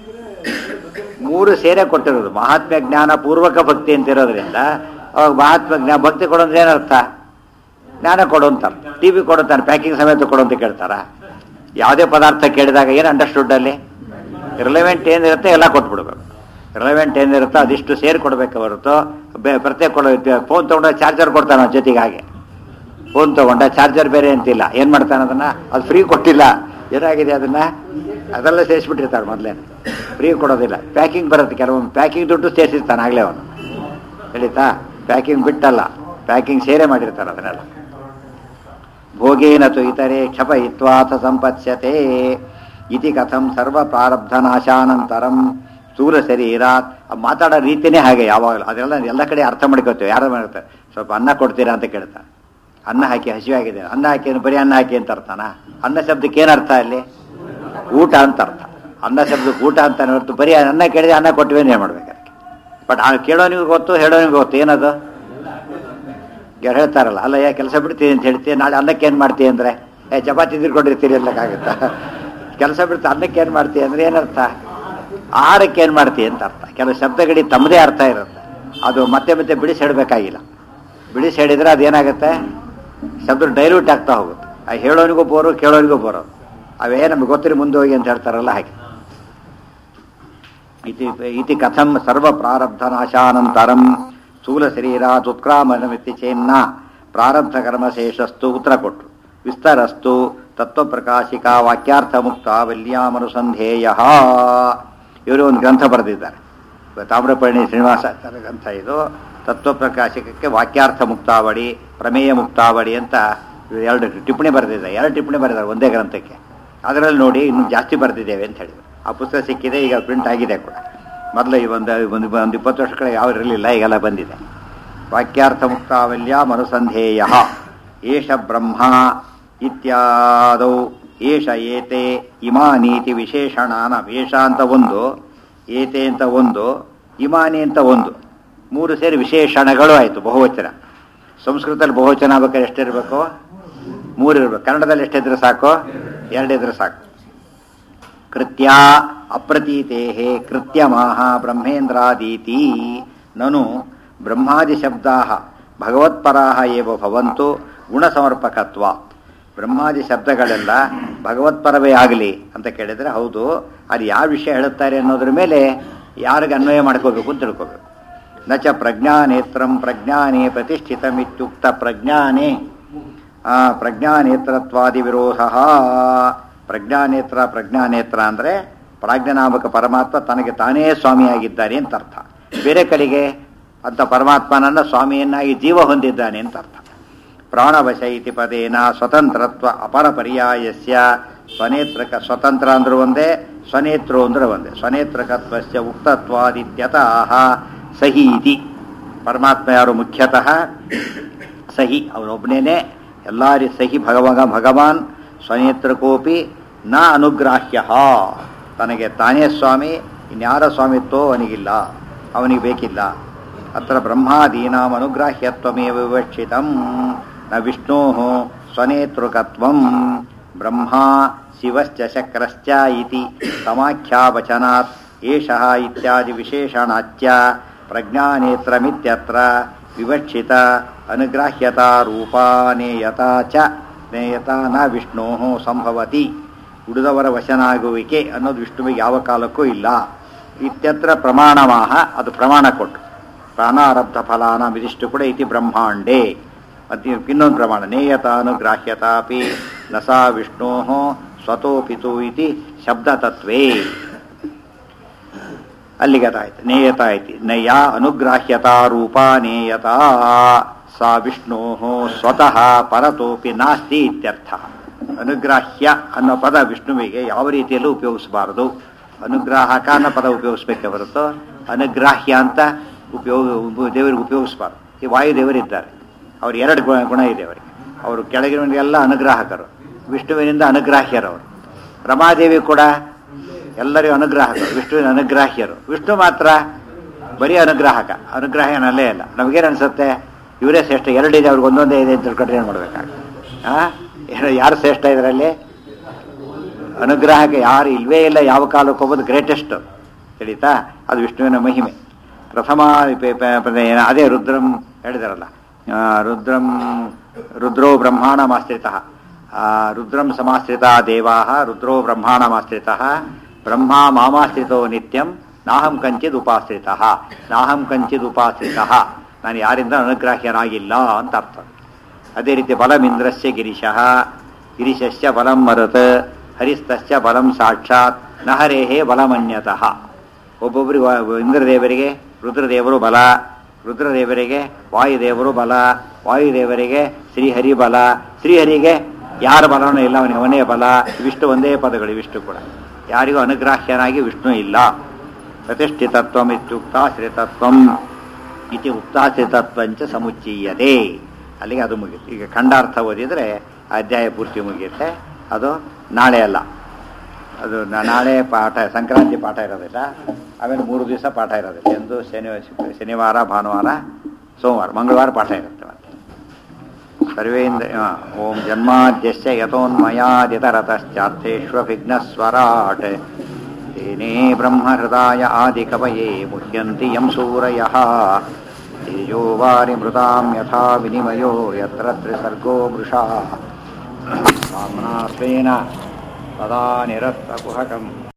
ಮೂರು ಸೇರೆ ಕೊಟ್ಟಿರೋದು ಮಹಾತ್ಮ ಜ್ಞಾನ ಪೂರ್ವಕ ಭಕ್ತಿ ಅಂತ ಇರೋದ್ರಿಂದ ಅವಾಗ ಮಹಾತ್ಮ ಜ್ಞಾನ ಭಕ್ತಿ ಕೊಡೋದ್ರೆ ಏನರ್ಥ ಜ್ಞಾನ ಕೊಡು ಅಂತ ಟಿ ವಿ ಕೊಡುತ್ತಾನೆ ಪ್ಯಾಕಿಂಗ್ ಸಮೇತ ಕೊಡು ಅಂತ ಕೇಳ್ತಾರ ಯಾವುದೇ ಪದಾರ್ಥ ಕೇಳಿದಾಗ ಏನು ಅಂಡರ್ಸ್ಟುಡ್ ಅಲ್ಲಿ ರಿಲೆವೆಂಟ್ ಏನಿರುತ್ತೆ ಎಲ್ಲ ಕೊಟ್ಬಿಡ್ಬೇಕು ರಿಲೆವೆಂಟ್ ಏನಿರುತ್ತೋ ಅದಿಷ್ಟು ಸೇರಿ ಕೊಡಬೇಕು ಹೊರತು ಬೆ- ಪ್ರತ್ಯೇಕ ಕೊಡೋ ಫೋನ್ ತೊಗೊಂಡ್ರೆ ಚಾರ್ಜರ್ ಕೊಡ್ತಾನೆ ಅವ್ನ ಜೊತೆಗೆ ಹಾಗೆ ಫೋನ್ ತೊಗೊಂಡ ಚಾರ್ಜರ್ ಬೇರೆ ಅಂತಿಲ್ಲ ಏನು ಮಾಡ್ತಾನೆ ಅದನ್ನ ಅದು ಫ್ರೀ ಕೊಟ್ಟಿಲ್ಲ ಏನಾಗಿದೆ ಅದನ್ನ ಅದೆಲ್ಲ ಸೇರಿಸ್ಬಿಟ್ಟಿರ್ತಾರೆ ಮೊದಲೇ ಫ್ರೀ ಕೊಡೋದಿಲ್ಲ ಪ್ಯಾಕಿಂಗ್ ಬರುತ್ತೆ ಕೆಲವೊಮ್ಮೆ ಪ್ಯಾಕಿಂಗ್ ದುಡ್ಡು ಸೇರಿಸಿರ್ತಾನೆ ಆಗಲೇ ಅವನು ಹೇಳಿತಾ ಪ್ಯಾಕಿಂಗ್ ಬಿಟ್ಟಲ್ಲ ಪ್ಯಾಕಿಂಗ್ ಸೇರೆ ಮಾಡಿರ್ತಾರೆ ಅದನ್ನೆಲ್ಲ ಭೋಗೇನ ತು ಇತರೆ ಕ್ಷಪಯಿತ್ವಾಥ ಸಂಪತ್ಸ್ಯತೆ ಇತಿ ಕಥಂ ಸರ್ವ ಪ್ರಾರಬ್ಧ ನಾಶಾನಂತರಂ ಸ್ಥೂಲ ಶರೀರಾತ್ ಆ ಮಾತಾಡೋ ರೀತಿನೇ ಹಾಗೆ ಯಾವಾಗಲೂ ಅದೆಲ್ಲ ಎಲ್ಲ ಕಡೆ ಅರ್ಥ ಮಾಡ್ಕೋತೇವೆ ಯಾರು ಮಾಡ್ತಾರೆ ಸ್ವಲ್ಪ ಅನ್ನ ಕೊಡ್ತೀರಾ ಅಂತ ಕೇಳ್ತಾರೆ ಅನ್ನ ಹಾಕಿ ಹಸಿವಾಗಿದೆ ಅನ್ನ ಹಾಕಿ ಅಂದ್ರೆ ಬರೀ ಅನ್ನ ಹಾಕಿ ಅಂತ ಅರ್ಥನಾ ಅನ್ನ ಶಬ್ದಕ್ಕೆ ಏನು ಅರ್ಥ ಅಲ್ಲಿ ಊಟ ಅಂತ ಅರ್ಥ ಅನ್ನ ಶಬ್ದಕ್ಕೆ ಊಟ ಅಂತ ಹೊರತು ಬರೀ ಅನ್ನ ಕೇಳಿದ್ರೆ ಅನ್ನ ಕೊಟ್ಟಿವೆ ಏನು ಮಾಡ್ಬೇಕು ಅದಕ್ಕೆ ಬಟ್ ಆ ಕೇಳೋನಿಗೂ ಗೊತ್ತು ಹೇಳೋನಿಗೂ ಗೊತ್ತು ಏನದು ಯಾರು ಹೇಳ್ತಾರಲ್ಲ ಅಲ್ಲ ಯಾ ಕೆಲಸ ಬಿಡ್ತೀನಿ ಅಂತ ಹೇಳ್ತೀವಿ ನಾಳೆ ಅನ್ನಕ್ಕೆ ಏನು ಮಾಡ್ತೀವಿ ಅಂದರೆ ಏ ಚಪಾತಿ ತಿರ್ಕೊಂಡಿರ್ತೀರಿ ಅನ್ನಕ್ಕಾಗುತ್ತಾ ಕೆಲಸ ಬಿಡ್ತಾ ಅನ್ನಕ್ಕೆ ಏನು ಮಾಡ್ತೀವಿ ಅಂದರೆ ಏನರ್ಥ ಆಹಾರಕ್ಕೆ ಏನು ಮಾಡ್ತೀವಿ ಅಂತ ಅರ್ಥ ಕೆಲವು ಶಬ್ದಗಳಿಗೆ ತಮ್ಮದೇ ಅರ್ಥ ಇರುತ್ತೆ ಅದು ಮತ್ತೆ ಮತ್ತೆ ಬಿಡಿಸಿ ಹೇಳಬೇಕಾಗಿಲ್ಲ ಬಿಡಿಸಿ ಹೇಳಿದರೆ ಅದೇನಾಗುತ್ತೆ ಶಬ್ದ ಡೈಲ್ಯೂಟ್ ಆಗ್ತಾ ಹೋಗುತ್ತೆ ಆ ಹೇಳೋನಿಗೂ ಬೋರು ಕೇಳೋನಿಗೂ ಬೋರು ಅವೇ ನಮ್ಗೆ ಗೊತ್ತಿರಿ ಮುಂದೆ ಹೋಗಿ ಅಂತ ಹೇಳ್ತಾರಲ್ಲ ಹಾಗೆ ಇತಿ ಇತಿ ಕಥಂ ಸರ್ವ ಪ್ರಾರಬ್ಧ ನಾಶಾನಂತರಂ ಸ್ಥೂಲ ಶರೀರಾತ್ ಉತ್ಕ್ರಾಮನಮಿತಿ ಚೇನ್ನ ಪ್ರಾರಬ್ಧ ಕರ್ಮಶೇಷಸ್ತು ಉತ್ತರ ಕೊಟ್ಟರು ವಿಸ್ತರಸ್ತು ತತ್ವಪ್ರಕಾಶಿಕ ವಾಕ್ಯಾರ್ಥ ಮುಕ್ತ ವಲ್ಯಾಮನುಸಂಧೇಯ ಇವರು ಒಂದು ಗ್ರಂಥ ಬರೆದಿದ್ದಾರೆ ತಾಮ್ರಪರ್ಣಿ ಶ್ರೀನಿವಾಸ ಗ್ರಂಥ ಇದು ತತ್ವಪ್ರಕಾಶಕಕ್ಕೆ ವಾಕ್ಯಾರ್ಥ ಮುಕ್ತಾವಳಿ ಪ್ರಮೇಯ ಮುಕ್ತಾವಳಿ ಅಂತ ಇವ್ರು ಎರಡು ಟಿಪ್ಪಣಿ ಬರೆದಿದ್ದಾರೆ ಎರಡು ಟಿಪ್ಪಣಿ ಬರೆದಿದ್ದಾರೆ ಒಂದೇ ಗ್ರಂಥಕ್ಕೆ ಅದರಲ್ಲಿ ನೋಡಿ ಇನ್ನೂ ಜಾಸ್ತಿ ಬರೆದಿದ್ದೇವೆ ಅಂತ ಹೇಳಿದ್ರು ಆ ಪುಸ್ತಕ ಸಿಕ್ಕಿದೆ ಈಗ ಪ್ರಿಂಟ್ ಆಗಿದೆ ಕೂಡ ಮೊದಲು ಈ ಒಂದು ಒಂದು ಒಂದು ಇಪ್ಪತ್ತು ವರ್ಷಗಳ ಯಾವ ಇರಲಿಲ್ಲ ಈಗೆಲ್ಲ ಬಂದಿದೆ ವಾಕ್ಯಾರ್ಥ ಮುಕ್ತಾವಲ್ಯ ಮನುಸಂಧೇಯ ಏಷ ಬ್ರಹ್ಮ ಇತ್ಯಾದೌ ಏಷ ಏತೆ ಇಮಾನೀತಿ ವಿಶೇಷಣಾನ ಏಷ ಅಂತ ಒಂದು ಏತೆ ಅಂತ ಒಂದು ಇಮಾನಿ ಅಂತ ಒಂದು ಮೂರು ಸೇರಿ ವಿಶೇಷಣಗಳು ಆಯಿತು ಬಹುವಚನ ಸಂಸ್ಕೃತದಲ್ಲಿ ಬಹುವಚನ ಆಗ್ಬೇಕಾದ್ರೆ ಎಷ್ಟಿರಬೇಕು ಮೂರು ಇರಬೇಕು ಕನ್ನಡದಲ್ಲಿ ಎಷ್ಟಿದ್ರೆ ಸಾಕು ಎರಡಿದ್ರೆ ಸಾಕು ಕೃತ್ಯ ಅಪ್ರತೀತೇಹೇ ಕೃತ್ಯಮಾಹ ಬ್ರಹ್ಮೇಂದ್ರಾದೀತಿ ನನು ಬ್ರಹ್ಮಾದಿ ಶಬ್ದಾ ಭಗವತ್ಪರಾ ಏವ ಭವಂತು ಗುಣಸಮರ್ಪಕತ್ವ ಬ್ರಹ್ಮಾದಿ ಶಬ್ದಗಳೆಲ್ಲ ಭಗವತ್ಪರವೇ ಆಗಲಿ ಅಂತ ಕೇಳಿದರೆ ಹೌದು ಅದು ಯಾವ ವಿಷಯ ಹೇಳುತ್ತಾರೆ ಅನ್ನೋದ್ರ ಮೇಲೆ ಯಾರಿಗೆ ಅನ್ವಯ ಮಾಡ್ಕೋಬೇಕು ಅಂತ ತಿಳ್ಕೋಬೇಕು ನಚ ಪ್ರಜ್ಞಾನೇತ್ರಂ ಪ್ರಜ್ಞಾನೇ ಪ್ರತಿಷ್ಠಿತಮಿತ್ಯುಕ್ತ ಪ್ರಜ್ಞಾನೇ ಆ, ಪ್ರಜ್ಞಾನೇತ್ರತ್ವಾದಿ ವಿರೋಧ ಪ್ರಜ್ಞಾನೇತ್ರ ಪ್ರಜ್ಞಾನೇತ್ರ ಅಂದರೆ ಪ್ರಾಜ್ಞನಾಮಕ ಪರಮಾತ್ಮ ತನಗೆ ತಾನೇ ಸ್ವಾಮಿಯಾಗಿದ್ದಾನೆ ಅಂತ ಅರ್ಥ ಬೇರೆ ಕಡೆಗೆ ಅಂತ ಪರಮಾತ್ಮನನ್ನ ಸ್ವಾಮಿಯನ್ನಾಗಿ ಜೀವ ಹೊಂದಿದ್ದಾನೆ ಅಂತ ಅರ್ಥ ಪ್ರಾಣವಶ ಇತಿ ಪದೇನ ಸ್ವತಂತ್ರತ್ವ ಅಪರ ಪರ್ಯಾಯಸ್ಯ ಸ್ವನೇತ್ರಕ ಸ್ವತಂತ್ರ ಅಂದ್ರೆ ಒಂದೇ ಸ್ವನೇತ್ರು ಅಂದ್ರೆ ಒಂದೇ ಸ್ವನೇತ್ರಕತ್ವಸ್ಯ ಉಕ್ತತ್ವಾದಿತ್ಯತಃ ಸಹಿ ಇತಿ ಪರಮಾತ್ಮ ಯಾರು ಮುಖ್ಯತಃ ಸಹಿ ಅವನೊಬ್ಬನೇ ಎಲ್ಲ ರೀ ಸಹಿ ಭಗವಾಗ ಭಗವಾನ್ ಸ್ವನೇತ್ರಕೋಪಿ ನ ಅನುಗ್ರಾಹ್ಯ ತನಗೆ ತಾನೇ ಸ್ವಾಮಿ ಇನ್ಯಾರ ಸ್ವಾಮಿತ್ವೋ ಅವನಿಗಿಲ್ಲ ಅವನಿಗೆ ಬೇಕಿಲ್ಲ ಅತ್ರ ಬ್ರಹ್ಮಾದೀನಾಂ ಅನುಗ್ರಾಹ್ಯತ್ವಮೇವ ವಿವಕ್ಷಿತಂ ನ ವಿಷ್ಣೋ ಸ್ವನೇತೃಕತ್ವಂ ಬ್ರಹ್ಮ ಶಿವಶ್ಚ ಶಕ್ರಶ್ಚ ಇತಿ ಸಮಾಖ್ಯಾವಚನಾತ್ ಏಷಃ ಇತ್ಯಾದಿ ವಿಶೇಷಣಾಚ್ಯ ಪ್ರಜ್ಞಾನೇತ್ರಮಿತ್ಯತ್ರ ವಿವಕ್ಷಿತ ಅನುಗ್ರಾಹ್ಯತಾ ರೂಪಾನೇಯತಾ ಚ ನೇಯತಾ ನ ವಿಷ್ಣೋ ಸಂಭವತಿ ಉಳಿದವರ ವಶನಾಗುವಿಕೆ ಅನ್ನೋದು ವಿಷ್ಣುವಿಗೆ ಯಾವ ಕಾಲಕ್ಕೂ ಇಲ್ಲ ಇತ್ಯತ್ರ ಪ್ರಮಾಣಮಾಹ ಅದು ಪ್ರಮಾಣ ಕೊಟ್ಟು ಪ್ರಾಣಾರಬ್ಧ ಫಲಾನ ಇದಿಷ್ಟು ಕೂಡ ಇತಿ ಬ್ರಹ್ಮಾಂಡೇ ಮತ್ತೆ ಇನ್ನೊಂದು ಪ್ರಮಾಣ ನೇಯತಾನುಗ್ರಾಹ್ಯತಾಪಿ ನ ಸಾ ವಿಷ್ಣೋ ಸ್ವತೋಪಿತು ಇತಿ ಶಬ್ದತತ್ವೇ ಅಲ್ಲಿಗೆ ಅದಾಯ್ತು ನೇಯತಾ ಐತಿ ನಯ ಅನುಗ್ರಾಹ್ಯತಾ ರೂಪ ನೇಯತಾ ಸಾ ವಿಷ್ಣೋ ಸ್ವತಃ ಪರತೋಪಿ ನಾಸ್ತಿ ಇತ್ಯರ್ಥ ಅನುಗ್ರಾಹ್ಯ ಅನ್ನೋ ಪದ ವಿಷ್ಣುವಿಗೆ ಯಾವ ರೀತಿಯಲ್ಲೂ ಉಪಯೋಗಿಸಬಾರದು ಅನುಗ್ರಾಹಕ ಅನ್ನೋ ಪದ ಉಪಯೋಗಿಸ್ಬೇಕೆ ಹೊರತು ಅನುಗ್ರಾಹ್ಯ ಅಂತ ಉಪಯೋಗ ಉಪ- ದೇವರಿಗೆ ಉಪಯೋಗಿಸಬಾರ್ದು ಈ ವಾಯುದೇವರಿದ್ದಾರೆ ಅವ್ರು ಎರಡು ಗುಣ ಗುಣ ಇದೆ ಅವರಿಗೆ ಅವರು ಕೆಳಗಿನವರಿಗೆಲ್ಲ ಅನುಗ್ರಾಹಕರು ವಿಷ್ಣುವಿನಿಂದ ಅನುಗ್ರಾಹ್ಯರವರು ರಮಾದೇವಿ ಕೂಡ ಎಲ್ಲರಿಗೂ ಅನುಗ್ರಾಹಕರು ವಿಷ್ಣುವಿನ ಅನುಗ್ರಾಹ್ಯರು ವಿಷ್ಣು ಮಾತ್ರ ಬರೀ ಅನುಗ್ರಾಹಕ ಅನುಗ್ರಾಹ್ಯನಲ್ಲೇ ಇಲ್ಲ ನಮಗೇನು ಅನ್ಸುತ್ತೆ ಇವರೇ ಶ್ರೇಷ್ಠ ಎರಡಿದೆ ಅವ್ರಿಗೆ ಒಂದೊಂದೇ ಇದೆ ಅಂತ ತಿಳ್ಕೊಂಡ್ರೆ ಏನು ಮಾಡ್ಬೇಕಾಗ ಯಾರು ಶ್ರೇಷ್ಠ ಇದರಲ್ಲಿ ಅನುಗ್ರಾಹಕ ಯಾರು ಇಲ್ವೇ ಇಲ್ಲ ಯಾವ ಕಾಲಕ್ಕೆ ಹೋಗೋದು ಗ್ರೇಟೆಸ್ಟ್ ತಿಳಿತಾ ಅದು ವಿಷ್ಣುವಿನ ಮಹಿಮೆ ಪ್ರಥಮ ಪೆ- ಪೆ- ಪದ ಏನ- ಅದೇ ರುದ್ರಂ ಹೇಳಿದಾರಲ್ಲ ಆ, ರುದ್ರಂ ರುದ್ರೋ ಬ್ರಹ್ಮಾಣಮಾಶ್ರಿತ ರುದ್ರಂ ಸಮಾಶ್ರಿತ ದೇವಾ ರುದ್ರೋ ಬ್ರಹ್ಮಾಣಮಾಶ್ರಿತ ಬ್ರಹ್ಮ ಮಾಮಾಶ್ರಿತೋ ನಿತ್ಯಂ ನಾಹಂ ಕಂಚಿದ್ ಉಪಾಶ್ರಿತ ನಾಹಂ ಕಂಚಿದ್ ಉಪಾಶ್ರಿತ ನಾನು ಯಾರಿಂದ ಅನುಗ್ರಾಹ್ಯನಾಗಿಲ್ಲ ಅಂತ ಅರ್ಥ ಅದೇ ರೀತಿ ಬಲಮಿಂದ್ರಸ್ಯ ಗಿರಿಶಃ ಗಿರಿಶಸ್ಯ ಬಲಂ ಮರುತ್ ಹರಿಸ್ತಸ್ಯ ಬಲಂ ಸಾಕ್ಷಾತ್ ನಹರೇಹೇ ಬಲಮನ್ಯತಃ ಒಬ್ಬೊಬ್ಬರಿಗೆ ವಾ- ಇಂದ್ರದೇವರಿಗೆ ರುದ್ರದೇವರು ಬಲ ರುದ್ರದೇವರಿಗೆ ವಾಯುದೇವರು ಬಲ ವಾಯುದೇವರಿಗೆ ಶ್ರೀಹರಿ ಬಲ ಶ್ರೀಹರಿಗೆ ಯಾರ ಬಲನೂ ಇಲ್ಲ ಅವನಿಗೆ ಅವನೇ ಬಲ ವಿಷ್ಣು ಒಂದೇ ಪದಗಳು ವಿಷ್ಣು ಕೂಡ ಯಾರಿಗೂ ಅನುಗ್ರಾಹ್ಯನಾಗಿ ವಿಷ್ಣು ಇಲ್ಲ ಪ್ರತಿಷ್ಠಿತತ್ವಂ ಇತ್ಯುಕ್ತಾಶ್ರಿತತ್ವಂ ಇತಿ ಉಕ್ತಾಶ್ರಿತತ್ವಂಚ ಸಮುಚ್ಚೀಯತೆ ಅಲ್ಲಿಗೆ ಅದು ಮುಗಿತು ಈಗ ಖಂಡಾರ್ಥ ಓದಿದರೆ ಆ ಅಧ್ಯಾಯ ಪೂರ್ತಿ ಮುಗಿಯುತ್ತೆ ಅದು ನಾಳೆ ಅಲ್ಲ ಅದು ನ- ನಾಳೆ ಪಾಠ ಸಂಕ್ರಾಂತಿ ಪಾಠ ಇರೋದಿಲ್ಲ ಆಮೇಲೆ ಮೂರು ದಿವಸ ಪಾಠ ಇರೋದಿಲ್ಲ ಎಂದು ಶನಿ ಶನಿವಾರ ಭಾನುವಾರ ಸೋಮವಾರ ಮಂಗಳವಾರ ಪಾಠ ಇರುತ್ತೆ ಮತ್ತೆ ಸರ್ವೇಂದ್ರ ಆ, ಓಂ ಜನ್ಮಾದ್ಯಸ್ಯ ಯಥೋನ್ಮಯಾದಿತರತಶ್ಚಾರ್ಥೇಷ್ವಭಿಘ್ನಸ್ವರಾಟ್ तेने ब्रह्महृदाय आदिकवये मुह्यन्ति यं सूरयः तेजो वारिमृतां यथा विनिमयो यत्र त्रिसर्गो मृषा स्वेन तदा निरस्तकुहकम्